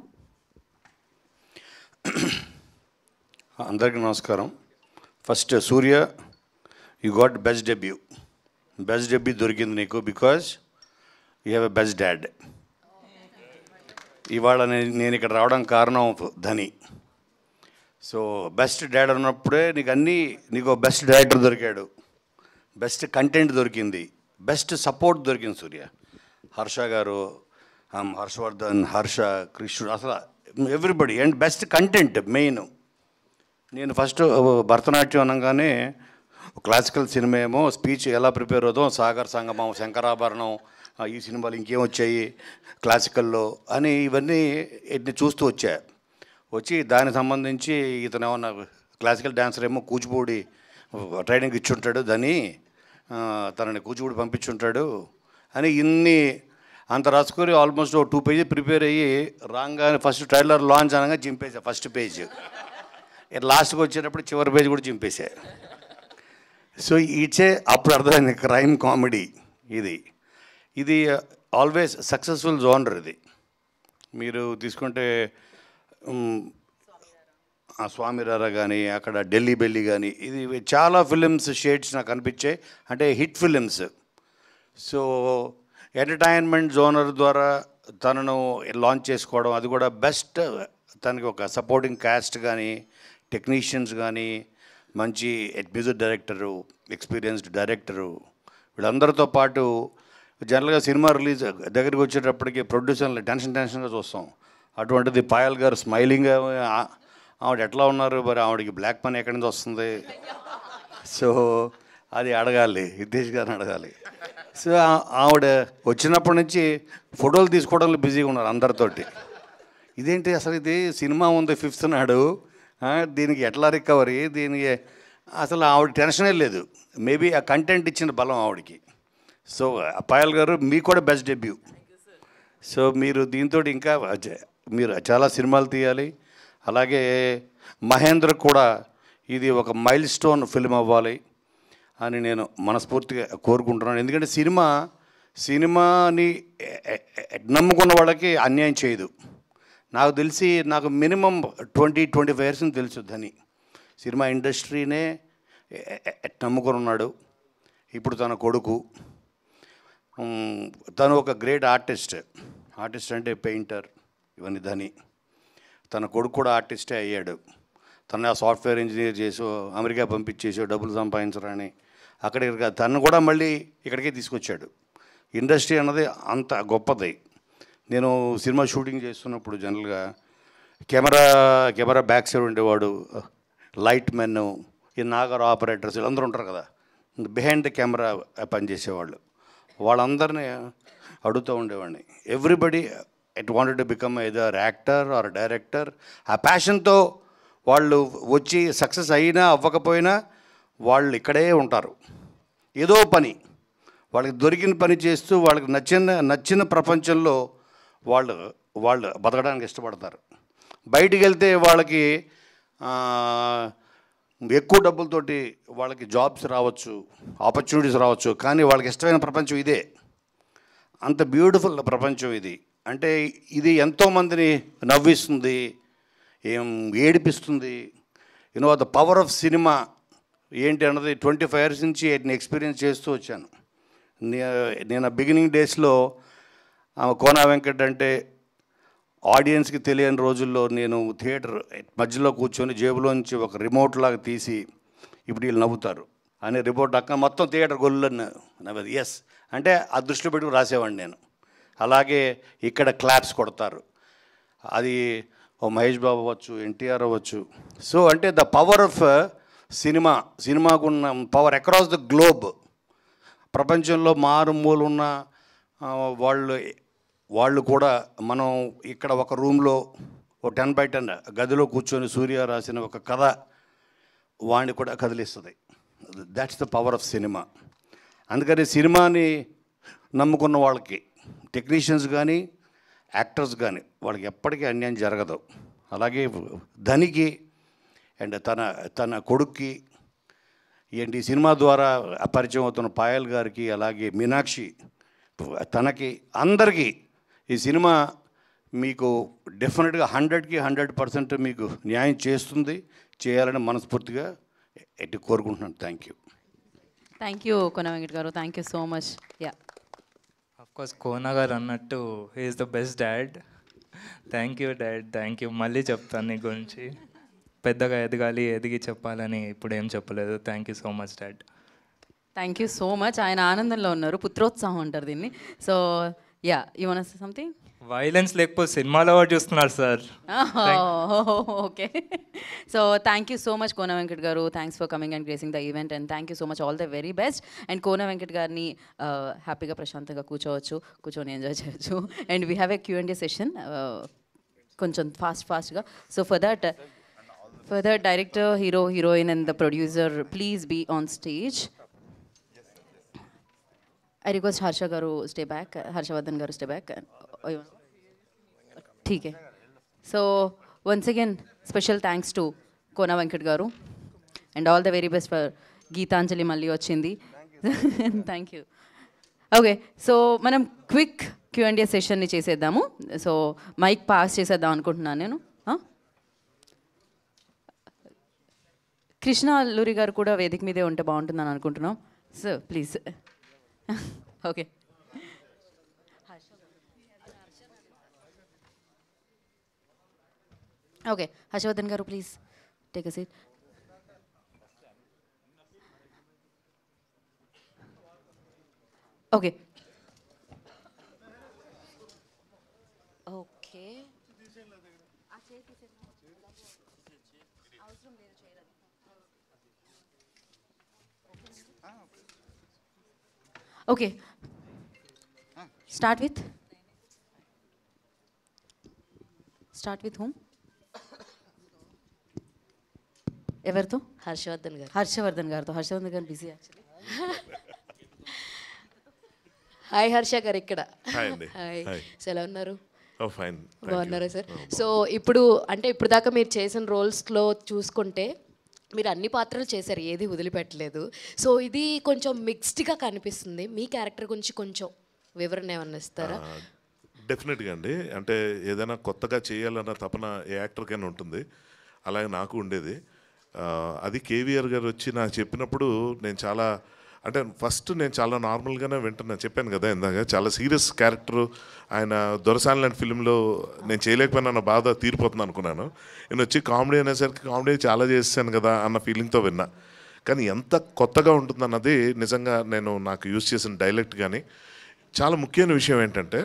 అందరికీ నమస్కారం first Surya you got best debut best debut దొరికింది నీకు because you have a best dad ఇవాళ నేను నేను ఇక్కడ రావడం కారణం ధని సో బెస్ట్ డాడ్ ఉన్నప్పుడే నీకు అన్నీ నీకు బెస్ట్ డైరెక్టర్ దొరికాడు బెస్ట్ కంటెంట్ దొరికింది బెస్ట్ సపోర్ట్ దొరికింది సూర్య హర్ష గారు um, హర్షవర్ధన్ హర్ష కృష్ణుడు అసలు everybody and best content main నేను ఫస్ట్ భరతనాట్యం అనగానే క్లాసికల్ సినిమా ఏమో స్పీచ్ ఎలా ప్రిపేర్ అవుతాం సాగర్ సంగమం శంకరాభరణం ఆ, ఈ సినిమాలు ఇంకేం వచ్చాయి క్లాసికల్లో అని ఇవన్నీ ఇట్ని చూస్తూ వచ్చా వచ్చి దానికి సంబంధించి ఇతను ఏమన్నా క్లాసికల్ డాన్సర్ ఏమో కూచిపూడి ట్రైనింగ్ ఇచ్చుంటాడు దాన్ని ఆ, తనని కూచిపూడి పంపించుంటాడు అని ఇన్ని అంత రాసుకొని ఆల్మోస్ట్ టూ పేజీ ప్రిపేర్ అయ్యి రాగానే ఫస్ట్ ట్రైలర్ లాంచ్ అనగా చింపేసా ఫస్ట్ పేజ్ లాస్ట్కి వచ్చేటప్పుడు చివరి పేజ్ కూడా చింపేశా సో ఇచ్చే అప్పుడు అర్థమైంది క్రైమ్ కామెడీ ఇది ఇది ఆల్వేస్ సక్సెస్ఫుల్ జోనర్ ఇది మీరు తీసుకుంటే ఉమ్, ఆ స్వామిరారా కానీ అక్కడ ఢిల్లీ బెల్లి కానీ ఇది చాలా ఫిలిమ్స్ షేడ్స్ నాకు అనిపించాయి అంటే hit films so entertainment genre ద్వారా తనను లాంచ్ చేసుకోవడం అది కూడా బెస్ట్ తనకి ఒక సపోర్టింగ్ క్యాస్ట్ కానీ టెక్నీషియన్స్ కానీ మంచి మ్యూజిక్ డైరెక్టరు ఎక్స్పీరియన్స్డ్ డైరెక్టరు వీళ్ళందరితో పాటు జనరల్గా సినిమా రిలీజ్ దగ్గరికి వచ్చేటప్పటికి ప్రొడ్యూసర్లు టెన్షన్ టెన్షన్గా చూస్తాం అటువంటిది పాయల్ గారు స్మైలింగ్ ఆవిడ ఎట్లా ఉన్నారు మరి ఆవిడకి బ్లాక్ మనీ ఎక్కడి నుంచి వస్తుంది సో అది అడగాలి హితేష్ గారిని అడగాలి సో ఆ- ఆవిడ వచ్చినప్పటి నుంచి ఫోటోలు తీసుకోవడంలో బిజీగా ఉన్నారు అందరితోటి ఇదేంటి అసలు ఇది సినిమా ఉంది ఫిఫ్త్ నాడు ఆ, దీనికి ఎట్లా రికవరీ దీనికి అసలు ఆవిడ టెన్షనే లేదు మేబీ ఆ కంటెంట్ ఇచ్చిన బలం ఆవిడకి సో పాయల్ గారు మీకు కూడా బెస్ట్ డెబ్యూ సో మీరు దీంతో ఇంకా జ- మీరు చాలా సినిమాలు తీయాలి అలాగే మహేంద్ర కూడా ఇది ఒక మైల్ స్టోన్ ఫిల్మ్ అవ్వాలి అని నేను మనస్ఫూర్తిగా కోరుకుంటున్నాను ఎందుకంటే సినిమా సినిమాని ఎ- ఎ- ఎ- నమ్ముకున్న వాళ్ళకి అన్యాయం చేయదు నాకు తెలిసి నాకు minimum twenty twenty five years తెలుసు ధని సినిమా ఇండస్ట్రీనే ఎ- ఎ- ఎ- నమ్ముకొని ఉన్నాడు ఇప్పుడు తన కొడుకు ఉమ్, తను ఒక గ్రేట్ ఆర్టిస్ట్ ఆర్టిస్ట్ అంటే పెయింటర్ ఇవన్నీ ధని తన కొడుకు కూడా ఆర్టిస్టే అయ్యాడు తన సాఫ్ట్వేర్ ఇంజనీర్ చేసో అమెరికా పంపించేసో డబ్బులు సంపాదించరని అక్కడికి కాదు, తను కూడా మళ్ళీ ఇక్కడికే తీసుకొచ్చాడు ఇండస్ట్రీ అన్నది అంత గొప్పది నేను సినిమా షూటింగ్ చేస్తున్నప్పుడు జనరల్గా కెమెరా కెమెరా బ్యాక్ సైడ్ ఉండేవాడు లైట్ మెన్ ఈ నాగర్ ఆపరేటర్స్ వీళ్ళందరూ ఉంటారు కదా బిహైండ్ ద కెమెరా పనిచేసేవాళ్ళు వాళ్ళందరినీ అడుగుతూ ఉండేవాడిని everybody it wanted to become either actor or director ఆ ప్యాషన్తో వాళ్ళు వచ్చి సక్సెస్ అయినా అవ్వకపోయినా వాళ్ళు ఇక్కడే ఉంటారు ఏదో పని వాళ్ళకి దొరికిన పని చేస్తూ వాళ్ళకి నచ్చిన నచ్చిన ప్రపంచంలో వాళ్ళు వాళ్ళు బతకడానికి ఇష్టపడతారు బయటికి వెళ్తే వాళ్ళకి ఆ, ఎక్కువ డబ్బులతోటి వాళ్ళకి జాబ్స్ రావచ్చు ఆపర్చునిటీస్ రావచ్చు కానీ వాళ్ళకి ఇష్టమైన ప్రపంచం ఇదే అంత బ్యూటిఫుల్ ప్రపంచం ఇది అంటే ఇది ఎంతోమందిని నవ్విస్తుంది ఏం ఏడిపిస్తుంది you know the power of cinema ఏంటి అన్నది ట్వంటీ ఫైవ్ ఇయర్స్ నుంచి నేను ఎక్స్పీరియన్స్ చేస్తూ వచ్చాను నే- నేను బిగినింగ్ డేస్లో కోనా వెంకట్ అంటే ఆడియన్స్కి తెలియని రోజుల్లో నేను థియేటర్ మధ్యలో కూర్చొని జేబులోంచి ఒక రిమోట్ లాగా తీసి ఇప్పుడు వీళ్ళు నవ్వుతారు అనే రిపోర్ట్ అక్క మొత్తం థియేటర్ గొల్లని నవ్వదు ఎస్ అంటే ఆ దృష్టిలో పెట్టుకుని రాసేవాడిని నేను అలాగే ఇక్కడ క్లాప్స్ కొడతారు అది ఓ మహేష్ బాబు అవ్వచ్చు ఎన్టీఆర్ అవ్వచ్చు సో అంటే ద పవర్ ఆఫ్ సినిమా సినిమాకున్న పవర్ అక్రాస్ ద గ్లోబ్ ప్రపంచంలో మారుమూలున్న ఆ, వాళ్ళు వాళ్ళు కూడా మనం ఇక్కడ ఒక రూమ్లో ఓ టెన్ బై టెన్ గదిలో కూర్చొని సూర్య రాసిన ఒక కథ వాడిని కూడా కదిలిస్తుంది that's the power of cinema అందుకని సినిమాని నమ్ముకున్న వాళ్ళకి టెక్నీషియన్స్ కానీ యాక్టర్స్ కానీ వాళ్ళకి ఎప్పటికీ అన్యాయం జరగదు అలాగే ధనికి అండ్ తన తన కొడుక్కి ఏంటి ఈ సినిమా ద్వారా పరిచయం అవుతున్న పాయల్ గారికి అలాగే మీనాక్షి తనకి అందరికీ ఈ సినిమా మీకు డెఫినెట్గా హండ్రెడ్కి హండ్రెడ్ పర్సెంట్ మీకు న్యాయం చేస్తుంది చేయాలని మనస్ఫూర్తిగా ఎట్టి కోరుకుంటున్నాను thank you thank you Kona Venkat garu thank you so much yeah course Kona garu అన్నట్టు he is the best dad thank you dad thank you మళ్ళీ చెప్తాను నీ గురించి పెద్దగా ఎదగాలి ఎదిగి చెప్పాలని ఇప్పుడు ఏం చెప్పలేదు thank you so much dad thank you so much ఆయన ఆనందంలో ఉన్నారు పుత్రోత్సాహం అంటారు దీన్ని so yeah you one something violence లేకపోతే సినిమాలో ఎవరు చూస్తున్నారు sir okay so thank you so much Kona Venkat garu thanks for coming and gracing the event and thank you so much all the very best and Kona Venkat గారిని హ్యాపీగా ప్రశాంతంగా కూర్చోవచ్చు కూర్చొని ఎంజాయ్ చేయొచ్చు and we have a Q and session కొంచెం fast ఫాస్ట్గా so for that for that director hero heroine and the producer please be on stage I request Harsha Garu stay back, Harshavardhan Garu stay back. Oh, you want- ठीक है. So once again, special thanks to Kona Venkat garu and all the very best for Geethanjali మళ్ళీ వచ్చింది thank you okay so మనం quick Q and సెషన్ని చేసేద్దాము so mic pass చేసేద్దాం అనుకుంటున్నాను నేను ఆ? కృష్ణ అల్లూరి గారు కూడా వేదిక మీదే ఉంటే బాగుంటుందని అనుకుంటున్నాం so please okay okay Harshavardhan garu please take a seat okay okay okay start with start with home ఎవరితో హర్షవర్ధన్ గారు హర్షవర్ధన్ గారితో హర్షవర్ధన్ గారు బిజీ యాక్చువల్లీ హాయ్ హర్ష గారు ఇక్కడ హాయ్ అండి. Hi hi. సో ఎలా ఉన్నారు ఓ ఫైన్ బాగున్నారా సార్ సో ఇప్పుడు అంటే ఇప్పుడు దాకా మీరు చేసిన రోల్స్లో చూసుకుంటే మీరు అన్ని పాత్రలు చేశారు ఏది వదిలిపెట్టలేదు సో ఇది కొంచెం మిక్స్డ్గా కనిపిస్తుంది మీ క్యారెక్టర్ గురించి కొంచెం వివరణ ఏమన్నా ఇస్తారా డెఫినెట్గా అండి అంటే ఏదైనా కొత్తగా చేయాలన్న తపన ఏ యాక్టర్కైనా ఉంటుంది అలాగే నాకు ఉండేది ఆ, అది కేవీఆర్ గారు వచ్చి నాకు చెప్పినప్పుడు నేను చాలా అంటే ఫస్ట్ నేను చాలా నార్మల్గానే వింటున్నా చెప్పాను కదా ఇందాక చాలా సీరియస్ క్యారెక్టర్ ఆయన దొరసాని లాంటి ఫిలింలో నేను చేయలేకపోయినా నా బాధ తీరిపోతుంది అనుకున్నాను నేను వచ్చి కామెడీ అనేసరికి కామెడీ చాలా చేశాను కదా అన్న ఫీలింగ్తో విన్నా కానీ ఎంత కొత్తగా ఉంటుందన్నది నిజంగా నేను నాకు యూజ్ చేసిన డైలెక్ట్ కానీ చాలా ముఖ్యమైన విషయం ఏంటంటే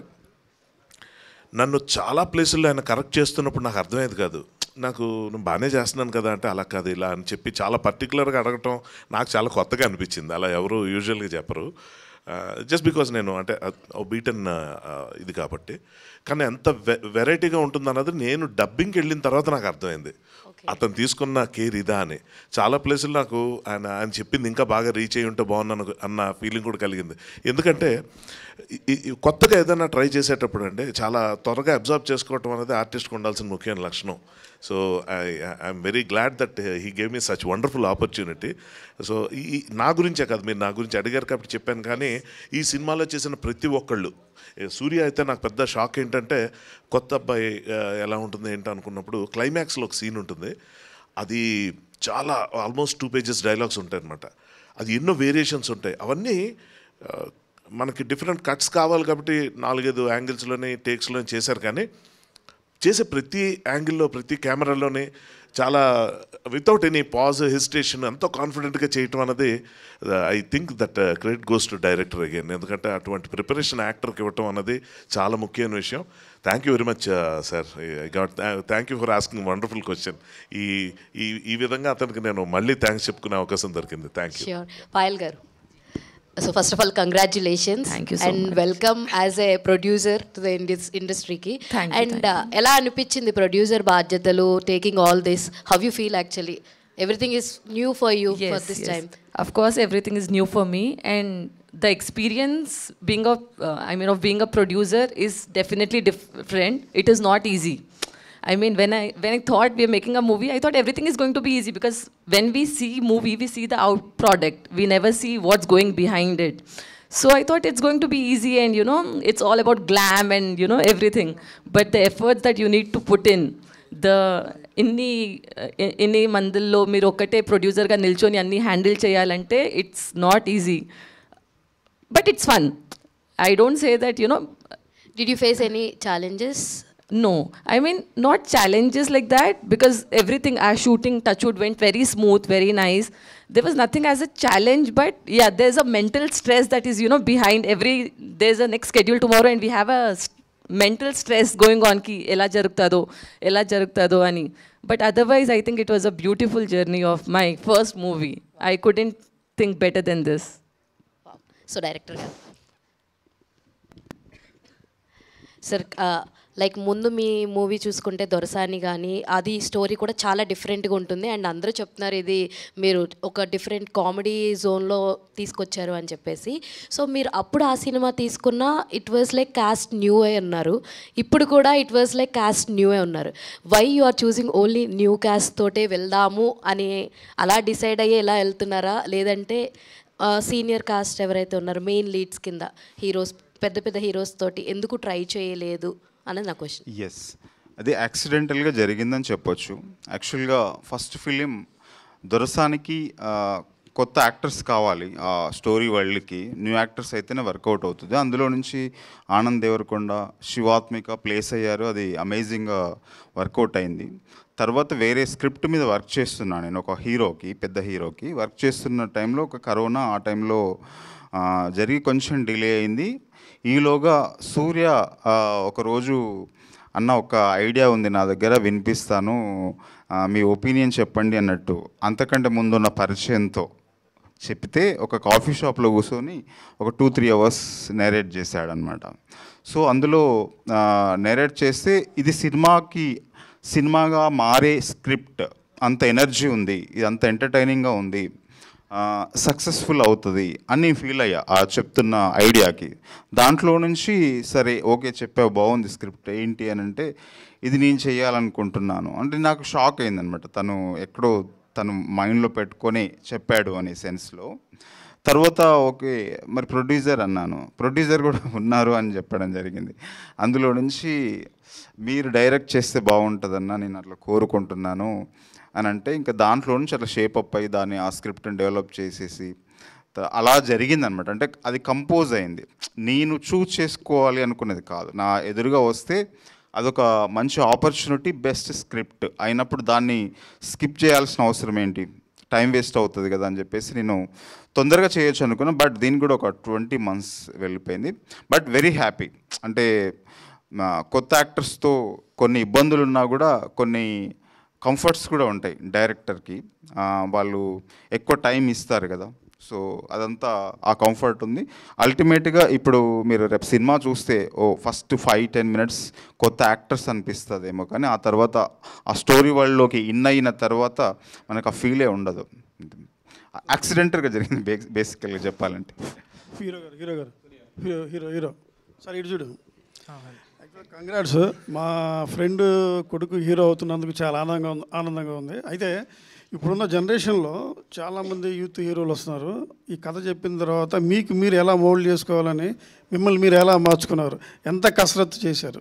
నన్ను చాలా ప్లేసుల్లో ఆయన కరెక్ట్ చేస్తున్నప్పుడు నాకు అర్థమయ్యేది కాదు నాకు నేను బాగానే చేస్తున్నాను కదా అంటే అలా కాదు ఇలా అని చెప్పి చాలా పర్టికులర్గా అడగటం నాకు చాలా కొత్తగా అనిపించింది అలా ఎవరు యూజువల్గా చెప్పరు జస్ట్ బికాజ్ నేను అంటే బీటన్ ఇది కాబట్టి కానీ ఎంత వె వెరైటీగా ఉంటుందన్నది నేను డబ్బింగ్కి వెళ్ళిన తర్వాత నాకు అర్థమైంది అతను తీసుకున్న కేర్ ఇదా అని చాలా ప్లేసులు నాకు ఆయన ఆయన చెప్పింది ఇంకా బాగా రీచ్ అయ్యి ఉంటే బాగున్నాను అన్న ఫీలింగ్ కూడా కలిగింది ఎందుకంటే ఈ- ఈ- ఈ కొత్తగా ఏదైనా ట్రై చేసేటప్పుడు అంటే చాలా త్వరగా అబ్జర్వ్ చేసుకోవటం అనేది ఆర్టిస్ట్కి ఉండాల్సిన ముఖ్యమైన లక్షణం so I I'm very glad that he gave me such wonderful opportunity so ఈ నా గురించే కాదు మీరు నా గురించి అడిగారు కాబట్టి చెప్పాను కానీ ఈ సినిమాలో చేసిన ప్రతి ఒక్కళ్ళు ఏ సూర్య అయితే నాకు పెద్ద షాక్ ఏంటంటే కొత్త అబ్బాయి ఆ, ఎలా ఉంటుంది ఏంటి అనుకున్నప్పుడు క్లైమాక్స్లో ఒక సీన్ ఉంటుంది అది చాలా ఆల్మోస్ట్ టూ పేజెస్ డైలాగ్స్ ఉంటాయి అనమాట అది ఎన్నో వేరియేషన్స్ ఉంటాయి అవన్నీ ఆ, మనకి డిఫరెంట్ కట్స్ కావాలి కాబట్టి నాలుగైదు యాంగిల్స్లోని టేక్స్లోని చేశారు కానీ చేసే ప్రతి యాంగిల్లో ప్రతి కెమెరాలోని చాలా వితౌట్ ఎనీ పాజ్ హెసిటేషన్ ఎంతో కాన్ఫిడెంట్గా చేయటం అనేది I think that credit goes to director again ఎందుకంటే అటువంటి ప్రిపరేషన్ యాక్టర్కి ఇవ్వటం అనేది చాలా ముఖ్యమైన విషయం thank you very much sir I got thank you for asking wonderful question ఈ ఈ ఈ విధంగా అతనికి నేను మళ్ళీ థ్యాంక్స్ చెప్పుకునే అవకాశం దొరికింది thank you sure Payal garu so first of all congratulations Thank you so and much. Welcome as a producer to the ఇండస్ట్రీకి Thank you, అండ్ ఎలా అనిపించింది ప్రొడ్యూసర్ బాధ్యతలు taking all this how you feel actually everything is new for you for this time Of course, everything is new for me, and the experience being a, uh, I mean, of being a producer is definitely different. It is not easy. I mean, when I when I thought we are making a movie, I thought everything is going to be easy because when we see movie, we see the out product. We never see what's going behind it. So I thought it's going to be easy, and you know, it's all about glam and you know everything. But the efforts that you need to put in, the ఇన్ని ఇ- ఇన్ని మందుల్లో మీరు ఒక్కటే ప్రొడ్యూసర్గా నిల్చొని అన్ని handle చేయాలంటే it's not easy but it's fun I don't say that you know did you face any challenges No, I mean not challenges like that because everything our shooting touchwood went very smooth, very nice. There was nothing as a challenge, but yeah, there's a mental stress that is you know behind every. There's a next schedule tomorrow, and we have a s- mental stress going on. Ki ela jarugtado, ela jarugtado ani. But otherwise, I think it was a beautiful journey of my first movie. I couldn't think better than this. So director garu sir like ముందు మీ movie చూసుకుంటే దొరసాని కానీ అది story కూడా చాలా డిఫరెంట్గా ఉంటుంది and అందరూ చెప్తున్నారు ఇది మీరు ఒక డిఫరెంట్ కామెడీ జోన్లో తీసుకొచ్చారు అని చెప్పేసి సో మీరు అప్పుడు ఆ సినిమా తీసుకున్న it was like cast new అయి ఉన్నారు ఇప్పుడు కూడా it was like cast new అయి ఉన్నారు why you are choosing only new cast తోటే వెళ్దాము అని అలా డిసైడ్ అయ్యి ఎలా వెళ్తున్నారా లేదంటే సీనియర్ కాస్ట్ ఎవరైతే ఉన్నారో మెయిన్ లీడ్స్ కింద హీరోస్ పెద్ద పెద్ద హీరోస్ తోటి ఎందుకు ట్రై చేయలేదు అనేది నా క్వశ్చన్ ఎస్ అది యాక్సిడెంటల్గా జరిగిందని చెప్పొచ్చు యాక్చువల్గా ఫస్ట్ ఫిలిం దొరసానికి ఆ, కొత్త యాక్టర్స్ కావాలి ఆ స్టోరీ వరల్డ్కి న్యూ యాక్టర్స్ అయితేనే వర్కౌట్ అవుతుంది అందులో నుంచి ఆనంద్ దేవరకొండ శివాత్మిక ప్లేస్ అయ్యారు అది అమేజింగ్గా వర్కౌట్ అయింది తర్వాత వేరే స్క్రిప్ట్ మీద వర్క్ చేస్తున్నాను నేను ఒక హీరోకి పెద్ద హీరోకి వర్క్ చేస్తున్న టైంలో ఒక కరోనా ఆ టైంలో ఆ, జరిగి కొంచెం డిలే అయింది ఈలోగా సూర్య ఆ, ఒకరోజు అన్న ఒక ఐడియా ఉంది నా దగ్గర వినిపిస్తాను ఆ, మీ ఒపీనియన్ చెప్పండి అన్నట్టు అంతకంటే ముందున్న పరిచయంతో చెప్తే ఒక కాఫీ షాప్లో కూర్చొని ఒక టూ త్రీ అవర్స్ నేరేట్ చేశాడనమాట సో అందులో నేరేట్ చేస్తే ఇది సినిమాకి సినిమాగా మారే స్క్రిప్ట్ అంత ఎనర్జీ ఉంది ఇది అంత ఎంటర్టైనింగ్గా ఉంది సక్సెస్ఫుల్ అవుతుంది అని ఫీల్ అయ్యా ఆ చెప్తున్న ఐడియాకి దాంట్లో నుంచి సరే ఓకే చెప్పావు బాగుంది స్క్రిప్ట్ ఏంటి అని అంటే ఇది నేను చేయాలనుకుంటున్నాను అంటే నాకు షాక్ అయిందనమాట తను ఎక్కడో తను మైండ్లో పెట్టుకొని చెప్పాడు అనే సెన్స్లో తర్వాత ఓకే మరి ప్రొడ్యూసర్ అన్నాను ప్రొడ్యూసర్ కూడా ఉన్నారు అని చెప్పడం జరిగింది అందులో నుంచి మీరు డైరెక్ట్ చేస్తే బాగుంటుందన్న నేను అట్లా కోరుకుంటున్నాను అని అంటే ఇంకా దాంట్లో నుంచి అట్లా షేప్ అప్ అయ్యి దాన్ని ఆ స్క్రిప్ట్ని డెవలప్ చేసేసి త- అలా జరిగిందనమాట అంటే అది కంపోజ్ అయింది నేను చూస్ చేసుకోవాలి అనుకునేది కాదు నా ఎదురుగా వస్తే అదొక మంచి ఆపర్చునిటీ బెస్ట్ స్క్రిప్ట్ అయినప్పుడు దాన్ని స్కిప్ చేయాల్సిన అవసరం ఏంటి టైం వేస్ట్ అవుతుంది కదా అని చెప్పేసి నేను తొందరగా చేయొచ్చు అనుకున్నా బట్ దీనికి కూడా ఒక ట్వంటీ మంత్స్ వెళ్ళిపోయింది బట్ వెరీ హ్యాపీ అంటే మా కొత్త యాక్టర్స్తో కొన్ని ఇబ్బందులు ఉన్నా కూడా కొన్ని కంఫర్ట్స్ కూడా ఉంటాయి డైరెక్టర్కి ఆ, వాళ్ళు ఎక్కువ టైం ఇస్తారు కదా సో అదంతా ఆ కంఫర్ట్ ఉంది అల్టిమేట్గా ఇప్పుడు మీరు రేపు సినిమా చూస్తే ఓ ఫస్ట్ ఫైవ్ టెన్ మినిట్స్ కొత్త యాక్టర్స్ అనిపిస్తుందేమో కానీ ఆ తర్వాత ఆ స్టోరీ వరల్డ్లోకి ఇన్ అయిన తర్వాత మనకు ఆ ఫీలే ఉండదు యాక్సిడెంటల్గా జరిగింది బే బేసికల్గా చెప్పాలంటే హీరో గారు హీరో గారు హీరో హీరో హీరో సార్ ఇటు చూడు కంగ్రాట్స్ మా ఫ్రెండ్ కొడుకు హీరో అవుతున్నందుకు చాలా ఆనందంగా ఉంది ఆనందంగా ఉంది అయితే ఇప్పుడున్న జనరేషన్లో చాలామంది యూత్ హీరోలు వస్తున్నారు ఈ కథ చెప్పిన తర్వాత మీకు మీరు ఎలా మోల్డ్ చేసుకోవాలని మిమ్మల్ని మీరు ఎలా మార్చుకున్నారు ఎంత కసరత్తు చేశారు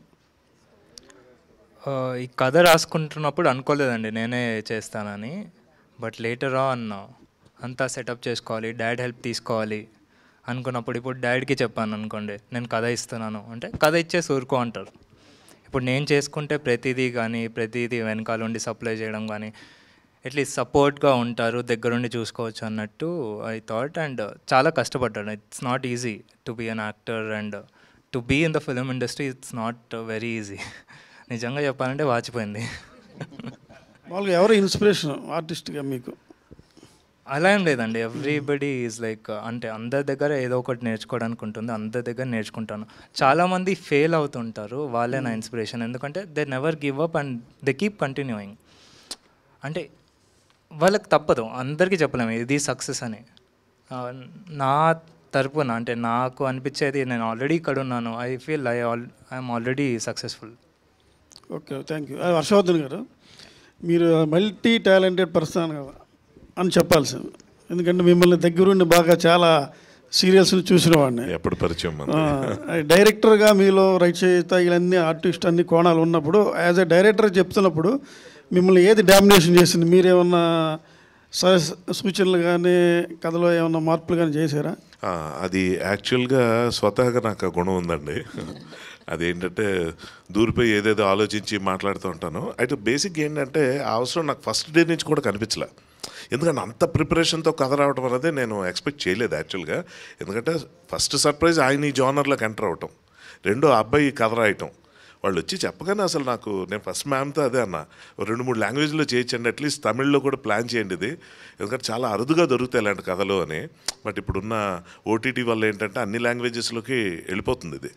ఆ, ఈ కథ రాసుకుంటున్నప్పుడు అనుకోలేదండి నేనే చేస్తానని బట్ లేటర్ ఆన్ అంతా సెటప్ చేసుకోవాలి డాడ్ హెల్ప్ తీసుకోవాలి అనుకున్నప్పుడు ఇప్పుడు డాడీకి చెప్పాను అనుకోండి నేను కథ ఇస్తున్నాను అంటే కథ ఇచ్చేసి ఊరుకో అంటారు ఇప్పుడు నేను చేసుకుంటే ప్రతిదీ కానీ ప్రతిదీ వెనకాల ఉండి సప్లై చేయడం కానీ అట్లీస్ట్ సపోర్ట్గా ఉంటారు దగ్గరుండి చూసుకోవచ్చు అన్నట్టు ఐ థాట్ అండ్ చాలా కష్టపడ్డాను it's not easy to be an actor and to be in the film industry it's not very easy నిజంగా చెప్పాలంటే వాచిపోయింది మామూలుగా ఎవరు ఇన్స్పిరేషన్ ఆర్టిస్ట్గా మీకు అలా ఏం లేదండి ఎవ్రీబడి ఈజ్ లైక్ అంటే అందరి దగ్గర ఏదో ఒకటి నేర్చుకోవడానికి ఉంటుంది అందరి దగ్గర నేర్చుకుంటాను చాలామంది ఫెయిల్ అవుతుంటారు వాళ్ళే నా ఇన్స్పిరేషన్ ఎందుకంటే they never give up and they keep continuing అంటే వాళ్ళకి తప్పదు అందరికీ చెప్పలేము ఇది సక్సెస్ అని ఆ, నా తరపున అంటే నాకు అనిపించేది నేను ఆల్రెడీ ఇక్కడ ఉన్నాను I feel I all I'm already successful okay thank you Harshavardhan garu మీరు మల్టీ టాలెంటెడ్ పర్సన్ కదా అని చెప్పాల్సింది ఎందుకంటే మిమ్మల్ని దగ్గరుండి బాగా చాలా సీరియల్స్ని చూసిన వాడిని ఎప్పుడు పరిచయం మనది? ఆ, డైరెక్టర్గా మీలో రైట్ చేత ఇవన్నీ ఆర్టిస్ట్ అన్ని కోణాలు ఉన్నప్పుడు యాజ్ ఎ డైరెక్టర్ చెప్తున్నప్పుడు మిమ్మల్ని ఏది డామినేషన్ చేసింది మీరేమన్నా స- సూచనలు కానీ కథలో ఏమన్నా మార్పులు కానీ చేశారా ఆ, అది యాక్చువల్గా స్వతహాగా నాకు ఆ గుణం ఉందండి అదేంటంటే దూరిపోయి ఏదేదో ఆలోచించి మాట్లాడుతూ ఉంటాను అయితే బేసిక్ ఏంటంటే ఆ అవసరం నాకు ఫస్ట్ డే నుంచి కూడా కనిపించలే ఎందుకంటే అంత ప్రిపరేషన్తో కథ రావడం అనేది నేను ఎక్స్పెక్ట్ చేయలేదు యాక్చువల్గా ఎందుకంటే ఫస్ట్ సర్ప్రైజ్ ఆయన ఈ జానర్లోకి ఎంటర్ అవటం రెండో ఆ అబ్బాయి కథ రాయటం వాళ్ళు వచ్చి చెప్పగానే అసలు నాకు నేను ఫస్ట్ మ్యామ్తో అదే అన్న ఓ రెండు మూడు లాంగ్వేజ్లో చేయించండి అట్లీస్ట్ తమిళ్లో కూడా ప్లాన్ చేయండి ఇది ఎందుకంటే చాలా అరుదుగా దొరుకుతాయి ఇలాంటి కథలు అని బట్ ఇప్పుడున్న ఓటీటీ వల్ల ఏంటంటే అన్ని లాంగ్వేజెస్లోకి వెళ్ళిపోతుంది ఇది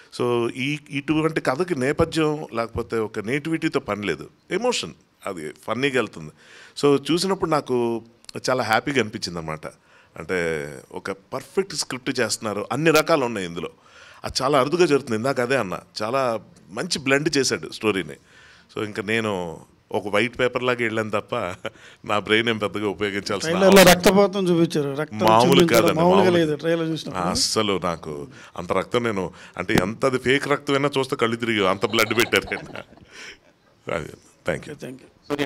సో ఈ ఇటువంటి కథకి నేపథ్యం లేకపోతే ఒక నేటివిటీతో పని లేదు ఎమోషన్ అది ఫన్నీగా వెళ్తుంది సో చూసినప్పుడు నాకు చాలా హ్యాపీగా అనిపించింది అనమాట అంటే ఒక పర్ఫెక్ట్ స్క్రిప్ట్ చేస్తున్నారు అన్ని రకాలు ఉన్నాయి ఇందులో అది చాలా అరుదుగా జరుగుతుంది ఇందాక అదే అన్న చాలా మంచి బ్లెండ్ చేశాడు స్టోరీని సో ఇంకా నేను ఒక వైట్ పేపర్ లాగా వెళ్ళాను తప్ప నా బ్రెయిన్ ఏం పెద్దగా ఉపయోగించాల్సిన ట్రైలర్లో అవసరం- రక్తపాతం చూపించారు రక్తం మామూలు చూపించారు. కాదండి మామూలుగా మామూలు. లేదు ట్రైలర్ చూసినప్పుడు అస్సలు నాకు అంత రక్తం నేను అంటే ఎంత అది ఫేక్ రక్తమైనా చూస్తే కళ్ళు తిరిగి అంత బ్లడ్ పెట్టారు thank you thank you Surya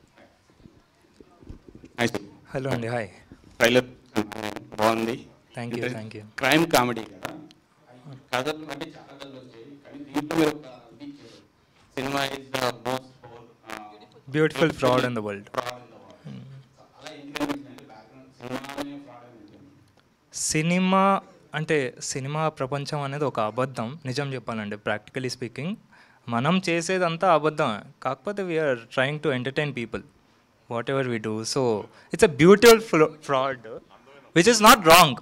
hello అండి హాయ్ ట్రైలర్ బాగుంది Thank you, thank you. Crime comedy కదా కథలు అంటే చాలా కథలు వచ్చాయి కానీ దీంట్లో మీరు ఒక ఇది ఇచ్చారు. Cinema is the most beautiful fraud in the world సినిమా అంటే సినిమా ప్రపంచం అనేది ఒక అబద్ధం నిజం చెప్పాలంటే ప్రాక్టికలీ స్పీకింగ్ మనం చేసేదంతా అబద్ధం కాకపోతే we are trying to entertain people whatever we do so it's a beautiful fraud which is not wrong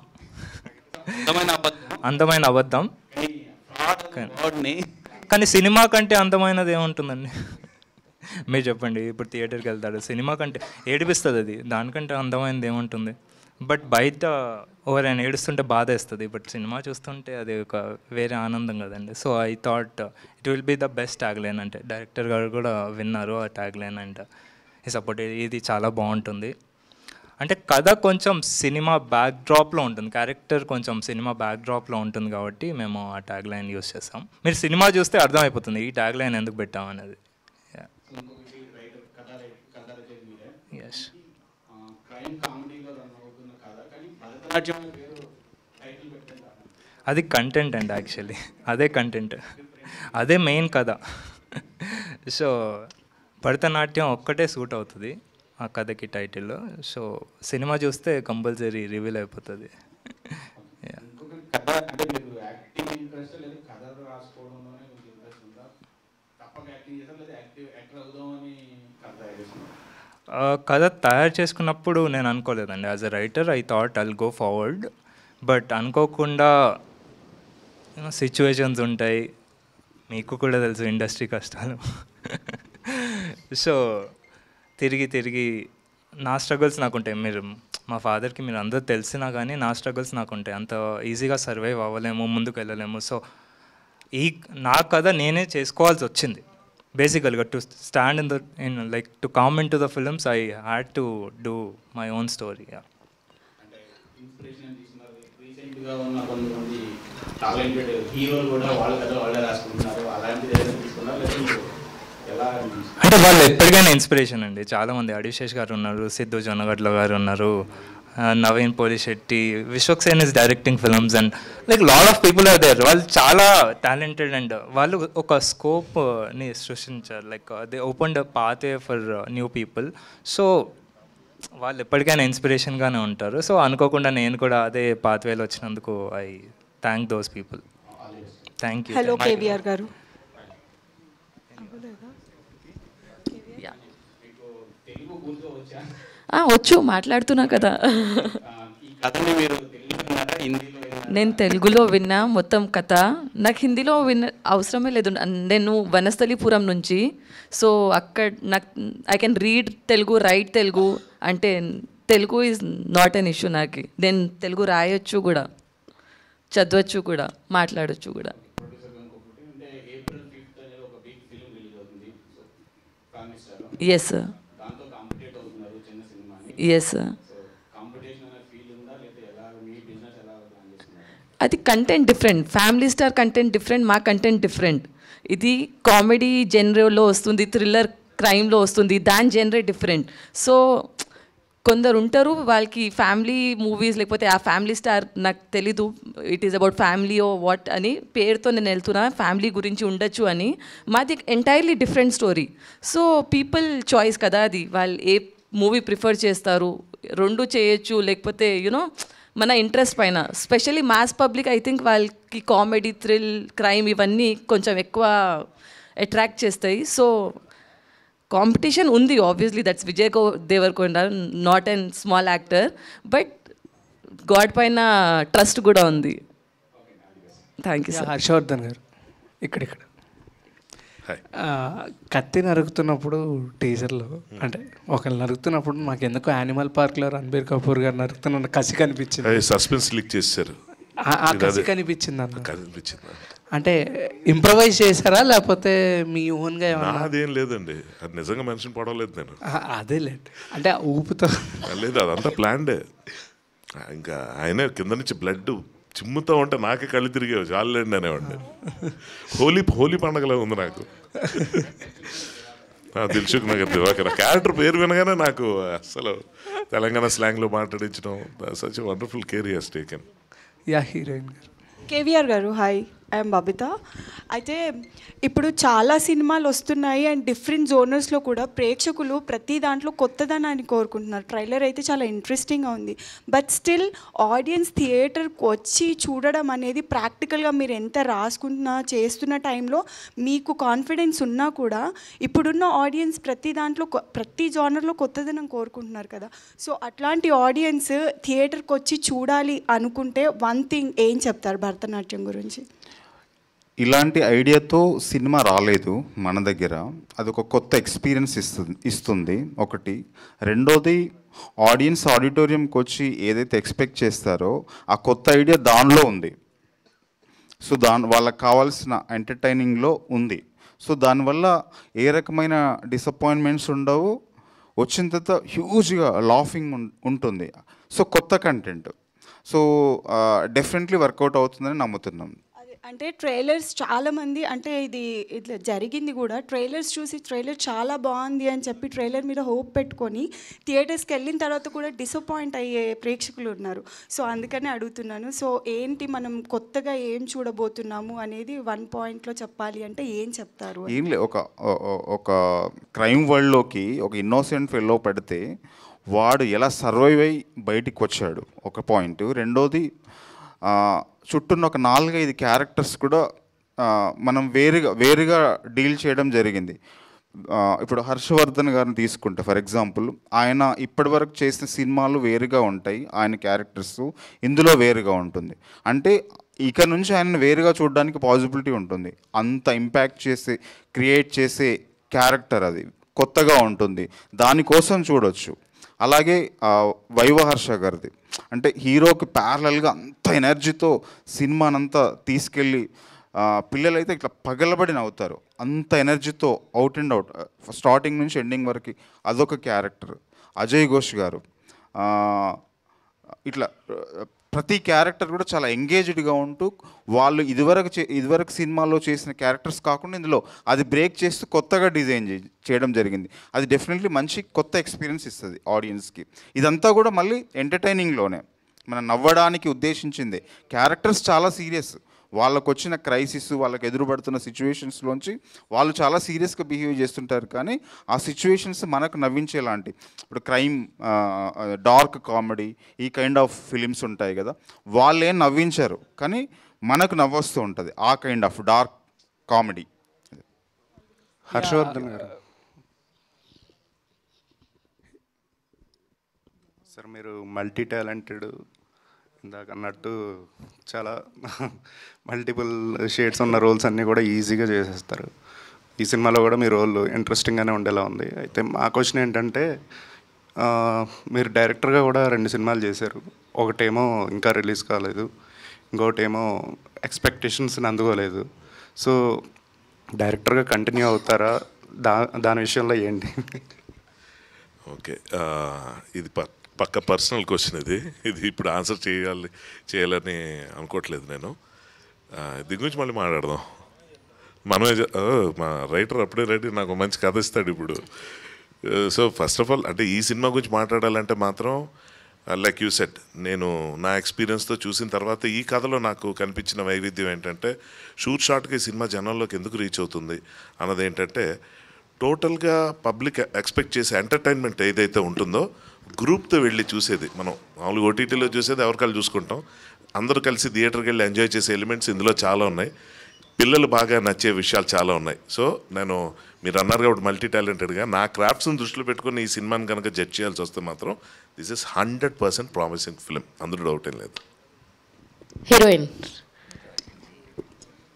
అందమైన అబద్ధం కానీ- కానీ సినిమా కంటే అందమైనది ఏముంటుందండి మీరు చెప్పండి ఇప్పుడు థియేటర్కి వెళ్తాడు సినిమా కంటే ఏడిపిస్తుంది అది దానికంటే అందమైనది ఏముంటుంది బట్ బయట ఎవరైనా ఏడుస్తుంటే బాధ వేస్తుంది బట్ సినిమా చూస్తుంటే అది ఒక వేరే ఆనందం కదండి so I thought it will be the best tag line అంటే డైరెక్టర్ గారు కూడా విన్నారు ఆ ట్యాగ్ లైన్ అంటే ఈ సపోర్ట్ ఇది చాలా బాగుంటుంది అంటే కథ కొంచెం సినిమా బ్యాక్ డ్రాప్లో ఉంటుంది క్యారెక్టర్ కొంచెం సినిమా బ్యాక్ డ్రాప్లో ఉంటుంది కాబట్టి మేము ఆ ట్యాగ్ లైన్ యూస్ చేస్తాం మీరు సినిమా చూస్తే అర్థమైపోతుంది ఈ ట్యాగ్ లైన్ ఎందుకు పెట్టాం అనేది ఎస్ క్రైమ్ కామెడీలో రన్ అవుతున్న కథ కానీ భరతనాట్యం పేరు టైటిల్ పెట్టారు అది కంటెంట్ అండి యాక్చువల్లీ అదే కంటెంట్ అదే మెయిన్ కథ సో భరతనాట్యం ఒక్కటే సూట్ అవుతుంది ఆ కథకి టైటిల్ సో సినిమా చూస్తే కంపల్సరీ రివీల్ అయిపోతుంది Yeah. కథ అంటే మీరు యాక్టింగ్ ఇంట్రెస్ట్ లేదు కథ రాసుకోవడంలోనే మీకు ఇంట్రెస్ట్ ఉందా తప్పక యాక్టింగ్ చేస్తారు లేదా యాక్టివ్ యాక్టర్ అవుదామని కథ తయారు చేస్తున్నారు ఆ, కథ తయారు చేసుకున్నప్పుడు నేను అనుకోలేదండి as a writer I thought I'll go forward but అనుకోకుండా సిచ్యువేషన్స్ ఉంటాయి మీకు కూడా తెలుసు ఇండస్ట్రీ కష్టాలు సో తిరిగి తిరిగి నా స్ట్రగుల్స్ నాకు ఉంటాయి మీరు మా ఫాదర్కి మీరు అందరూ తెలిసినా కానీ నా స్ట్రగుల్స్ నాకు ఉంటాయి అంత ఈజీగా సర్వైవ్ అవ్వలేము ముందుకు వెళ్ళలేము సో ఈ నా కథ నేనే చేసుకోవాల్సి వచ్చింది బేసికల్గా to stand in the in like to comment to the films I had to do my own story inspiration తీసుకున్నారు రీసెంట్గా ఉన్న కొంతమంది టాలెంటెడ్ హీరోలు కూడా వాళ్ళ కథ వాళ్ళే రాసుకుంటున్నారు అలాంటిది ఏదైనా తీసుకున్నారు లేదా మీరు ఎలా అనిపిస్తుంది? అంటే వాళ్ళు ఎప్పటికైనా ఇన్స్పిరేషన్ అండి చాలామంది అడిశేష్ గారు ఉన్నారు సిద్ధు జొన్నగడ్ల గారు ఉన్నారు ఆ, Naveen Polishetty Vishwaksen is directing films and like lot of people are there వాళ్ళు చాలా టాలెంటెడ్ అండ్ వాళ్ళు ఒక స్కోప్ని సృష్టించారు like they open the path for new people so వాళ్ళు ఎప్పటికైనా ఇన్స్పిరేషన్గానే ఉంటారు సో అనుకోకుండా నేను కూడా అదే పాత్వేలో వచ్చినందుకు I thank those people thank you hello KVR garu Telugu పూర్తిగా వచ్చా ఆ, వచ్చు మాట్లాడుతున్నా కదా ఈ కథని మీరు తెలుగులో విన్నారా హిందీలో విన్నారా? నేను తెలుగులో విన్నా మొత్తం కథ నాకు హిందీలో విన్న అవసరమే లేదు నేను వనస్థలిపురం నుంచి సో అక్కడ నాకు I can read Telugu write Telugu అంటే Telugu is not an issue నాకు నేను తెలుగు రాయొచ్చు కూడా చదవచ్చు కూడా మాట్లాడొచ్చు కూడా అంటే ఏప్రిల్ ఫిఫ్త్ అనేది ఒక బిగ్ ఫిల్మ్ రిలీజ్ అవుతుంది so family star Yes, sir. దాంతో కాంపిటేట్ అవుతున్నారు చిన్న సినిమాని Yes, sir. సో కాంపిటీషన్ అనే ఫీల్ ఉందా లేదా ఎలా మీ బిజినెస్ ఎలా ప్లాన్ చేస్తున్నారు అది content different family star content different మా కంటెంట్ డిఫరెంట్ ఇది కామెడీ జెనరేలో వస్తుంది థ్రిల్లర్ క్రైమ్లో వస్తుంది దాని జెనరే డిఫరెంట్ సో కొందరు ఉంటారు వాళ్ళకి ఫ్యామిలీ మూవీస్ లేకపోతే ఆ ఫ్యామిలీ స్టార్ నాకు తెలీదు it is about family oh what అని పేరుతో నేను వెళ్తున్నా ఫ్యామిలీ గురించి ఉండొచ్చు అని మాది entirely different story so people choice కదా అది వాళ్ళు ఏ మూవీ ప్రిఫర్ చేస్తారు రెండు చేయొచ్చు లేకపోతే యునో మన ఇంట్రెస్ట్ పైన specially mass public I think వాళ్ళకి కామెడీ థ్రిల్ క్రైమ్ ఇవన్నీ కొంచెం ఎక్కువ అట్రాక్ట్ చేస్తాయి సో కాంపిటీషన్ ఉంది ఆబ్వియస్లీ దట్స్ విజయ్ కో Devarakonda not and small actor but god పైన ట్రస్ట్ కూడా ఉంది thank you Yeah, sir Harshavardhan గారు ఇక్కడిక్కడ ఆ, కత్తి నరుకుతున్నప్పుడు టీజర్లో అంటే ఒకళ్ళు నరుకుతున్నప్పుడు మాకు ఎందుకో యానిమల్ పార్క్లో రణబీర్ కపూర్ గారు నరుకుతున్న కసి కనిపించింది సస్పెన్స్ లీక్ చేశారు ఆ- ఆ ఇది కసి అదే. కనిపించింది అన్న కనిపించింది అంటే ఇంప్రవైజ్ చేశారా లేకపోతే మీ ఓన్గా ఏమన్నా నాదేం లేదండి అది నిజంగా మనిషిని పడవలేదు నేను ఆ, అదేలేండి అంటే ఆ ఊపుతో లేదు అదంతా ప్లాన్డే ఇంకా ఆయన కింద నుంచి బ్లడ్ చిమ్ముతా ఉంటే నాకే కళ్ళు తిరిగేవి చాలండి అనేవాడిని హోలీ హోలీ పండగలా ఉంది నాకు దిల్సుఖ్ నగర్ దివాకర్ క్యారెక్టర్ పేరు వినగానే నాకు అసలు తెలంగాణ స్లాంగ్లో మాట్లాడించడం such wonderful care he's taken yeah heroine గారు కేవీఆర్ గారు హాయ్ ఐఎమ్ బబిత అయితే ఇప్పుడు చాలా సినిమాలు వస్తున్నాయి అండ్ డిఫరెంట్ జోనర్స్లో కూడా ప్రేక్షకులు ప్రతి దాంట్లో కొత్తదనాన్ని కోరుకుంటున్నారు ట్రైలర్ అయితే చాలా ఇంట్రెస్టింగ్గా ఉంది బట్ స్టిల్ ఆడియన్స్ థియేటర్కి వచ్చి చూడడం అనేది ప్రాక్టికల్గా మీరు ఎంత రాసుకుంటున్నా చేస్తున్న టైంలో మీకు కాన్ఫిడెన్స్ ఉన్నా కూడా ఇప్పుడున్న ఆడియన్స్ ప్రతి దాంట్లో కొ- ప్రతి జానర్లో కొత్తదనం కోరుకుంటున్నారు కదా సో అట్లాంటి ఆడియన్స్ థియేటర్కి వచ్చి చూడాలి అనుకుంటే వన్ థింగ్ ఏం చెప్తారు భరతనాట్యం గురించి ఇలాంటి ఐడియాతో సినిమా రాలేదు మన దగ్గర అది ఒక కొత్త ఎక్స్పీరియన్స్ ఇస్తుంది ఇస్తుంది ఒకటి రెండోది ఆడియన్స్ ఆడిటోరియంకి వచ్చి ఏదైతే ఎక్స్పెక్ట్ చేస్తారో ఆ కొత్త ఐడియా దానిలో ఉంది సో దాని వాళ్ళకి కావాల్సిన ఎంటర్టైనింగ్లో ఉంది సో దానివల్ల ఏ రకమైన డిసప్పాయింట్మెంట్స్ ఉండవు వచ్చిన తర్వాత హ్యూజ్గా లాఫింగ్ ఉంటుంది సో కొత్త కంటెంట్ సో డెఫినెట్లీ వర్కౌట్ అవుతుందని నమ్ముతున్నాం అంటే ట్రైలర్స్ చాలా మంది అంటే ఇది ఇట్లా జరిగింది కూడా ట్రైలర్స్ చూసి ట్రైలర్ చాలా బాగుంది అని చెప్పి ట్రైలర్ మీద హోప్ పెట్టుకొని థియేటర్స్కి వెళ్ళిన తర్వాత కూడా డిసప్పాయింట్ అయ్యే ప్రేక్షకులు ఉన్నారు సో అందుకనే అడుగుతున్నాను సో ఏంటి మనం కొత్తగా ఏం చూడబోతున్నాము అనేది వన్ పాయింట్లో చెప్పాలి అంటే ఏం చెప్తారు ఏం లే ఒక ఓ- ఓ- ఒక క్రైమ్ వరల్డ్లోకి ఒక ఇన్నోసెంట్ ఫెల్లో పెడితే వాడు ఎలా సర్వైవ్ అయ్యి బయటికి వచ్చాడు ఒక పాయింట్ రెండోది ఆ, చుట్టూన్న ఒక నాలుగైదు క్యారెక్టర్స్ కూడా ఆ, మనం వేరుగా వేరుగా డీల్ చేయడం జరిగింది ఆ, ఇప్పుడు హర్షవర్ధన్ గారిని తీసుకుంటే ఫర్ ఎగ్జాంపుల్ ఆయన ఇప్పటివరకు చేసిన సినిమాలు వేరుగా ఉంటాయి ఆయన క్యారెక్టర్స్ ఇందులో వేరుగా ఉంటుంది అంటే ఇక నుంచి ఆయన వేరుగా చూడడానికి పాసిబిలిటీ ఉంటుంది అంత ఇంపాక్ట్ చేసే క్రియేట్ చేసే క్యారెక్టర్ అది కొత్తగా ఉంటుంది దానికోసం చూడొచ్చు అలాగే ఆ, వైవహర్ష గారిది అంటే హీరోకి ప్యారలల్గా అంత ఎనర్జీతో సినిమానంతా తీసుకెళ్ళి ఆ, పిల్లలైతే ఇట్లా పగలబడి నవ్వుతారు అంత ఎనర్జీతో అవుట్ అండ్ అవుట్ స్టార్టింగ్ నుంచి ఎండింగ్ వరకు అదొక క్యారెక్టర్ అజయ్ ఘోష్ గారు ఆ, ఇట్లా ఆ, ప్రతి క్యారెక్టర్ కూడా చాలా ఎంగేజ్డ్గా ఉంటూ వాళ్ళు ఇదివరకు చే ఇదివరకు సినిమాలో చేసిన క్యారెక్టర్స్ కాకుండా ఇందులో అది బ్రేక్ చేస్తూ కొత్తగా డిజైన్ చే చేయడం జరిగింది అది డెఫినెట్లీ మంచి కొత్త ఎక్స్పీరియన్స్ ఇస్తుంది ఆడియన్స్కి ఇదంతా కూడా మళ్ళీ ఎంటర్టైనింగ్లోనే మనం నవ్వడానికి ఉద్దేశించింది క్యారెక్టర్స్ చాలా సీరియస్ వాళ్ళకు వచ్చిన క్రైసిస్ వాళ్ళకి ఎదురుపడుతున్న సిచ్యువేషన్స్లోంచి వాళ్ళు చాలా సీరియస్గా బిహేవ్ చేస్తుంటారు కానీ ఆ సిచ్యువేషన్స్ మనకు నవ్వించేలాంటి ఇప్పుడు క్రైమ్ డార్క్ కామెడీ ఈ కైండ్ ఆఫ్ ఫిలిమ్స్ ఉంటాయి కదా వాళ్ళేం నవ్వించారు కానీ మనకు నవ్వొస్తూ ఉంటుంది ఆ kind of dark comedy Harshavardhan గారు సార్ మీరు మల్టీ టాలెంటెడ్ ఇందాక అన్నట్టు చాలా మల్టిపుల్ షేడ్స్ ఉన్న రోల్స్ అన్నీ కూడా ఈజీగా చేసేస్తారు ఈ సినిమాలో కూడా మీ రోల్ ఇంట్రెస్టింగ్గానే ఉండేలా ఉంది అయితే మా క్వశ్చన్ ఏంటంటే ఆ, మీరు డైరెక్టర్గా కూడా రెండు సినిమాలు చేశారు ఒకటేమో ఇంకా రిలీజ్ కాలేదు ఇంకోటేమో ఎక్స్పెక్టేషన్స్ని అందుకోలేదు సో డైరెక్టర్గా కంటిన్యూ అవుతారా దా దాని విషయంలో ఏంటి ఓకే ఆ, ఇది ప పక్క పర్సనల్ క్వశ్చన్ ఇది ఇది ఇప్పుడు ఆన్సర్ చేయాలి చేయాలని అనుకోవట్లేదు నేను ఆ, దీని గురించి మళ్ళీ మాట్లాడదాం మనమే చె- ఓ, మా రైటర్ అప్పుడే రెడీ నాకు మంచి కథ ఇస్తాడు ఇప్పుడు సో ఫస్ట్ ఆఫ్ ఆల్ అంటే ఈ సినిమా గురించి మాట్లాడాలంటే మాత్రం లైక్ యూ సెట్ నేను నా ఎక్స్పీరియన్స్తో చూసిన తర్వాత ఈ కథలో నాకు కనిపించిన వైవిధ్యం ఏంటంటే షూట్ షాట్కి ఈ సినిమా జనంలోకి ఎందుకు రీచ్ అవుతుంది అన్నది ఏంటంటే టోటల్గా పబ్లిక్ ఎక్స్పెక్ట్ చేసే ఎంటర్టైన్మెంట్ ఏదైతే ఉంటుందో గ్రూప్తో వెళ్ళి చూసేది మనం మామూలుగా ఓటీటీలో చూసేది ఎవరికాలు చూసుకుంటాం అందరూ కలిసి థియేటర్కి వెళ్ళి ఎంజాయ్ చేసే ఎలిమెంట్స్ ఇందులో చాలా ఉన్నాయి పిల్లలు బాగా నచ్చే విషయాలు చాలా ఉన్నాయి సో నేను మీరు అన్నారు కాబట్టి మల్టీ టాలెంటెడ్గా నా క్రాఫ్ట్స్ని దృష్టిలో పెట్టుకుని ఈ సినిమాని కనుక జడ్జ్ చేయాల్సి వస్తే మాత్రం this is hundred percent promising film అందులో డౌట్ ఏం లేదు heroine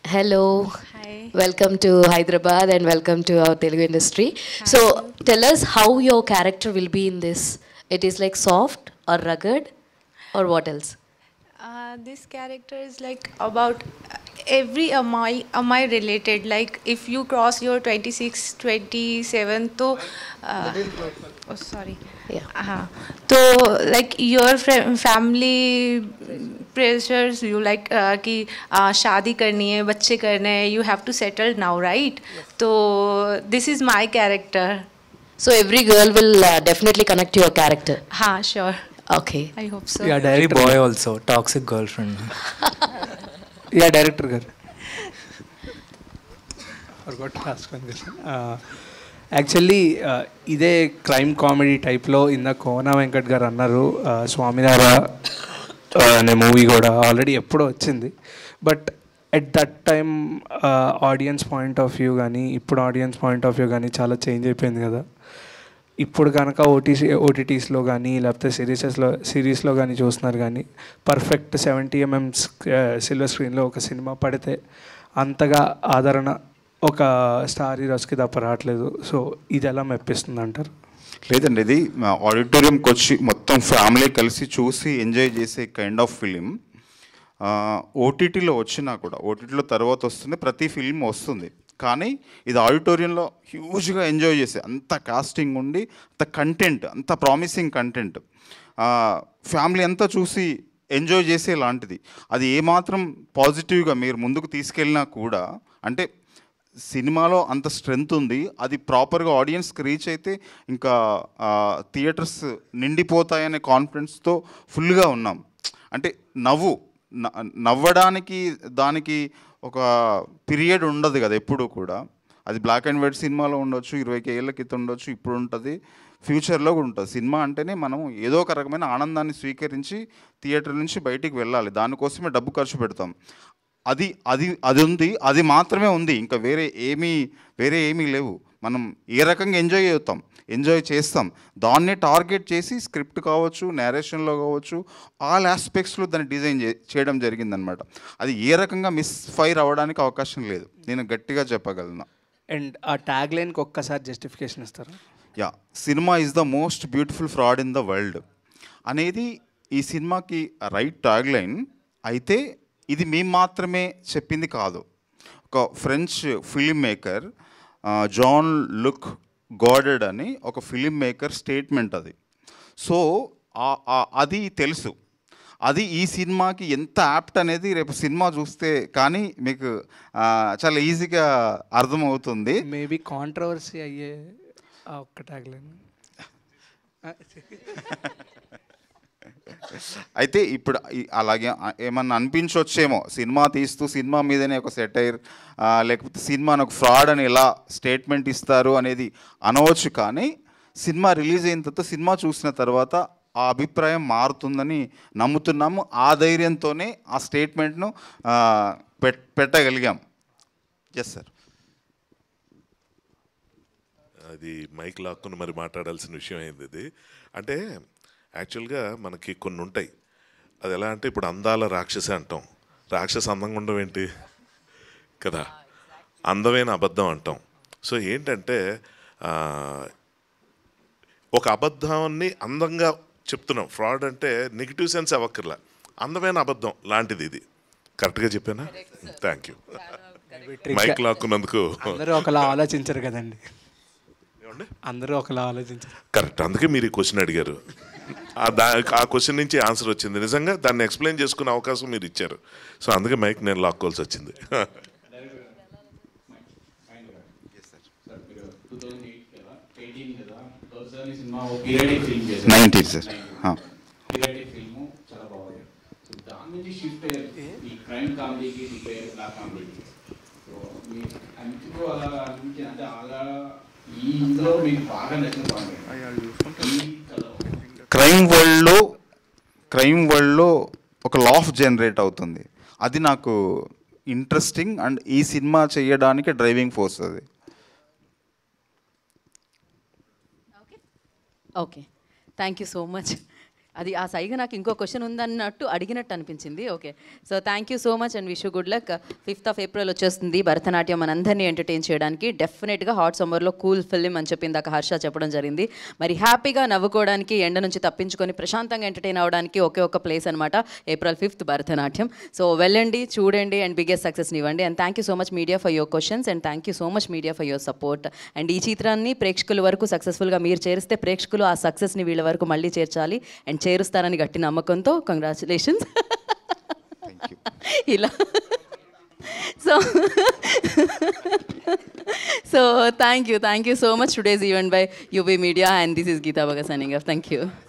Hello. Hi. Welcome to Hyderabad and welcome to our Telugu industry. So, tell us how your character will be in this. It is like soft or rugged or what else? Uh, this character is like about every amai amai related like if you cross your 26 27 तो uh, oh sorry yeah हाँ तो like your fam- family pressures you like uh, कि uh, शादी करनी है बच्चे करने हैं you have to settle now right तो this is my character So, every girl will uh, definitely connect to your character. हाँ sure Okay. I hope so Yeah, every boy also toxic girlfriend. Yeah director గారు forgot last one actually ఇదే crime comedy టైప్లో ఇంద కోన వెంకట్ గారు అన్నారు uh, స్వామినార uh, అనే movie కూడా ఆల్రెడీ ఎప్పుడో వచ్చింది but at that time audience point of view కానీ ఇప్పుడు ఆడియన్స్ పాయింట్ ఆఫ్ వ్యూ కానీ చాలా చేంజ్ అయిపోయింది కదా ఇప్పుడు కనుక ఓటీసీ ఓటీటీస్లో కానీ లేకపోతే సిరీసెస్లో సిరీస్లో కానీ చూస్తున్నారు కానీ పర్ఫెక్ట్ సెవెంటీ ఎంఎం సిల్వర్ స్క్రీన్లో ఒక సినిమా పడితే అంతగా ఆదరణ ఒక స్టార్ హీరోస్కి తప్ప రావట్లేదు సో ఇది ఎలా మెప్పిస్తుంది అంటారు లేదండి ఇది ఆడిటోరియంకి వచ్చి మొత్తం ఫ్యామిలీ కలిసి చూసి ఎంజాయ్ చేసే కైండ్ ఆఫ్ ఫిలిం ఓటీటీలో వచ్చినా కూడా ఓటీటీలో తర్వాత వస్తుంది ప్రతి ఫిల్మ్ వస్తుంది కానీ ఇది ఆడిటోరియంలో హ్యూజ్గా ఎంజాయ్ చేసే అంత కాస్టింగ్ ఉండి అంత కంటెంట్ అంత ప్రామిసింగ్ కంటెంట్ ఫ్యామిలీ అంతా చూసి ఎంజాయ్ చేసే లాంటిది అది ఏమాత్రం పాజిటివ్గా మీరు ముందుకు తీసుకెళ్ళినా కూడా అంటే సినిమాలో అంత స్ట్రెంగ్త్ ఉంది అది ప్రాపర్గా ఆడియన్స్కి రీచ్ అయితే ఇంకా థియేటర్స్ నిండిపోతాయనే కాన్ఫిడెన్స్తో ఫుల్గా ఉన్నాం అంటే నవ్వు న- నవ్వడానికి దానికి ఒక పీరియడ్ ఉండదు కదా ఎప్పుడు కూడా అది బ్లాక్ అండ్ వైట్ సినిమాలో ఉండొచ్చు ఇరవై ఏళ్ళ క్రితం ఉండొచ్చు ఇప్పుడు ఉంటుంది ఫ్యూచర్లో కూడా ఉంటుంది సినిమా అంటేనే మనం ఏదో ఒక రకమైన ఆనందాన్ని స్వీకరించి థియేటర్ నుంచి బయటికి వెళ్ళాలి దానికోసమే డబ్బు ఖర్చు పెడతాం అది అది అది ఉంది అది మాత్రమే ఉంది ఇంకా వేరే ఏమీ వేరే ఏమీ లేవు మనం ఏ రకంగా ఎంజాయ్ అవుతాం ఎంజాయ్ చేస్తాం దాన్నే టార్గెట్ చేసి స్క్రిప్ట్ కావచ్చు నేరేషన్లో కావచ్చు ఆల్ ఆస్పెక్ట్స్లో దాన్ని డిజైన్ చే చేయడం జరిగిందనమాట అది ఏ రకంగా మిస్ ఫైర్ అవ్వడానికి అవకాశం లేదు నేను గట్టిగా చెప్పగలను అండ్ ఆ ట్యాగ్ లైన్కి ఒక్కసారి జస్టిఫికేషన్ ఇస్తారా yeah cinema is the most beautiful fraud in the world అనేది ఈ సినిమాకి రైట్ ట్యాగ్ లైన్ అయితే ఇది మేము మాత్రమే చెప్పింది కాదు ఒక French film maker Jean Luc Godard అని ఒక ఫిలిం మేకర్ స్టేట్మెంట్ అది సో ఆ- ఆ- అది తెలుసు అది ఈ సినిమాకి ఎంత యాప్ట్ అనేది రేపు సినిమా చూస్తే కానీ మీకు ఆ, చాలా ఈజీగా అర్థమవుతుంది మేబీ కాంట్రవర్సీ అయ్యే ఆ ఒక్క ట్యాగ్ లైన్ అయితే ఇప్పుడు ఈ- అలాగే ఆ- ఏమన్నా అనిపించవచ్చేమో సినిమా తీస్తూ సినిమా మీదనే ఒక సెటైర్ లేకపోతే సినిమాని ఒక ఫ్రాడ్ అని ఎలా స్టేట్మెంట్ ఇస్తారు అనేది అనవచ్చు కానీ సినిమా రిలీజ్ అయిన తర్వాత సినిమా చూసిన తర్వాత ఆ అభిప్రాయం మారుతుందని నమ్ముతున్నాము ఆ ధైర్యంతోనే ఆ స్టేట్మెంట్ను పెట్ పెట్టగలిగాం ఎస్ సార్ అది మైక్ లాక్కుని మరి మాట్లాడాల్సిన విషయం అయింది ఇది అంటే యాక్చువల్గా మనకి కొన్ని ఉంటాయి అది ఎలా అంటే ఇప్పుడు అందాల రాక్షస అంటాం రాక్షస అందంగా ఉండడం ఏంటి కదా అందమైన అబద్ధం అంటాం సో ఏంటంటే ఆ, ఒక అబద్ధాన్ని అందంగా చెప్తున్నాం ఫ్రాడ్ అంటే నెగిటివ్ సెన్స్ అవ్వక్కర్లా అందమైన అబద్ధం లాంటిది ఇది కరెక్ట్గా చెప్పానా థ్యాంక్ యూ మైక్ లాక్కున్నందుకు అందరూ ఒకలా ఆలోచించరు కదండి అందరూ ఒకలా ఆలోచించరు కరెక్ట్ అందుకే మీరు ఈ క్వశ్చన్ అడిగారు ఆ దా ఆ క్వశ్చన్ నుంచి ఆన్సర్ వచ్చింది నిజంగా దాన్ని ఎక్స్ప్లెయిన్ చేసుకునే అవకాశం మీరు ఇచ్చారు సో అందుకే మైక్ నేను లాక్కోవాల్సి వచ్చింది టూ థౌజండ్ ఎయిట్ కదా ఎయిటీన్ కదా తొలిసారి సినిమా పీరియడిక్ ఫిల్మ్ చేశారు 90 సార్. ఆ. పీరియడిక్ ఫిల్మ్ చాలా బాగుంది సో దాని నుంచి షిఫ్ట్ అయ్యారు ఈ క్రైమ్ కామెడీకి రిపేర్ బ్లాక్ కామెడీకి సో మీ అందుకు అలా అనిపించింది అంటే అలా ఈ ఇందులో మీకు బాగా నచ్చిన పాయింట్ ఈ కథలో క్రైమ్ వరల్డ్లో క్రైమ్ వరల్డ్లో ఒక లాఫ్ జనరేట్ అవుతుంది అది నాకు ఇంట్రెస్టింగ్ అండ్ ఈ సినిమా చేయడానికి డ్రైవింగ్ ఫోర్స్ అది okay thank you so much అది ఆ సైగ నాకు ఇంకో క్వశ్చన్ ఉందన్నట్టు అడిగినట్టు అనిపించింది okay so thank you so much and wish good luck fifth of April వచ్చేస్తుంది భరతనాట్యం మనందరినీ ఎంటర్టైన్ చేయడానికి డెఫినెట్గా హాట్ సమ్మర్లో కూల్ ఫిల్మ్ అని చెప్పి ఇందాక హర్ష చెప్పడం జరిగింది మరి హ్యాపీగా నవ్వుకోవడానికి ఎండ నుంచి తప్పించుకొని ప్రశాంతంగా ఎంటర్టైన్ అవ్వడానికి ఒకే ఒక ప్లేస్ అనమాట ఏప్రిల్ ఫిఫ్త్ భరతనాట్యం సో వెళ్ళండి చూడండి అండ్ బిగ్గెస్ట్ సక్సెస్ని ఇవ్వండి and thank you so much media for your questions and thank you so much media for your support and ఈ చిత్రాన్ని ప్రేక్షకుల వరకు సక్సెస్ఫుల్గా మీరు చేరిస్తే ప్రేక్షకులు ఆ సక్సెస్ని వీళ్ళ వరకు మళ్ళీ చేర్చాలి అండ్ చేరుస్తారని గట్టి నమ్మకంతో కంగ్రాచులేషన్స్ ఇలా so so thank you thank you so much today's event by UB media and this is Geetha బగా సైనింగ్ ఆఫ్ థ్యాంక్ యూ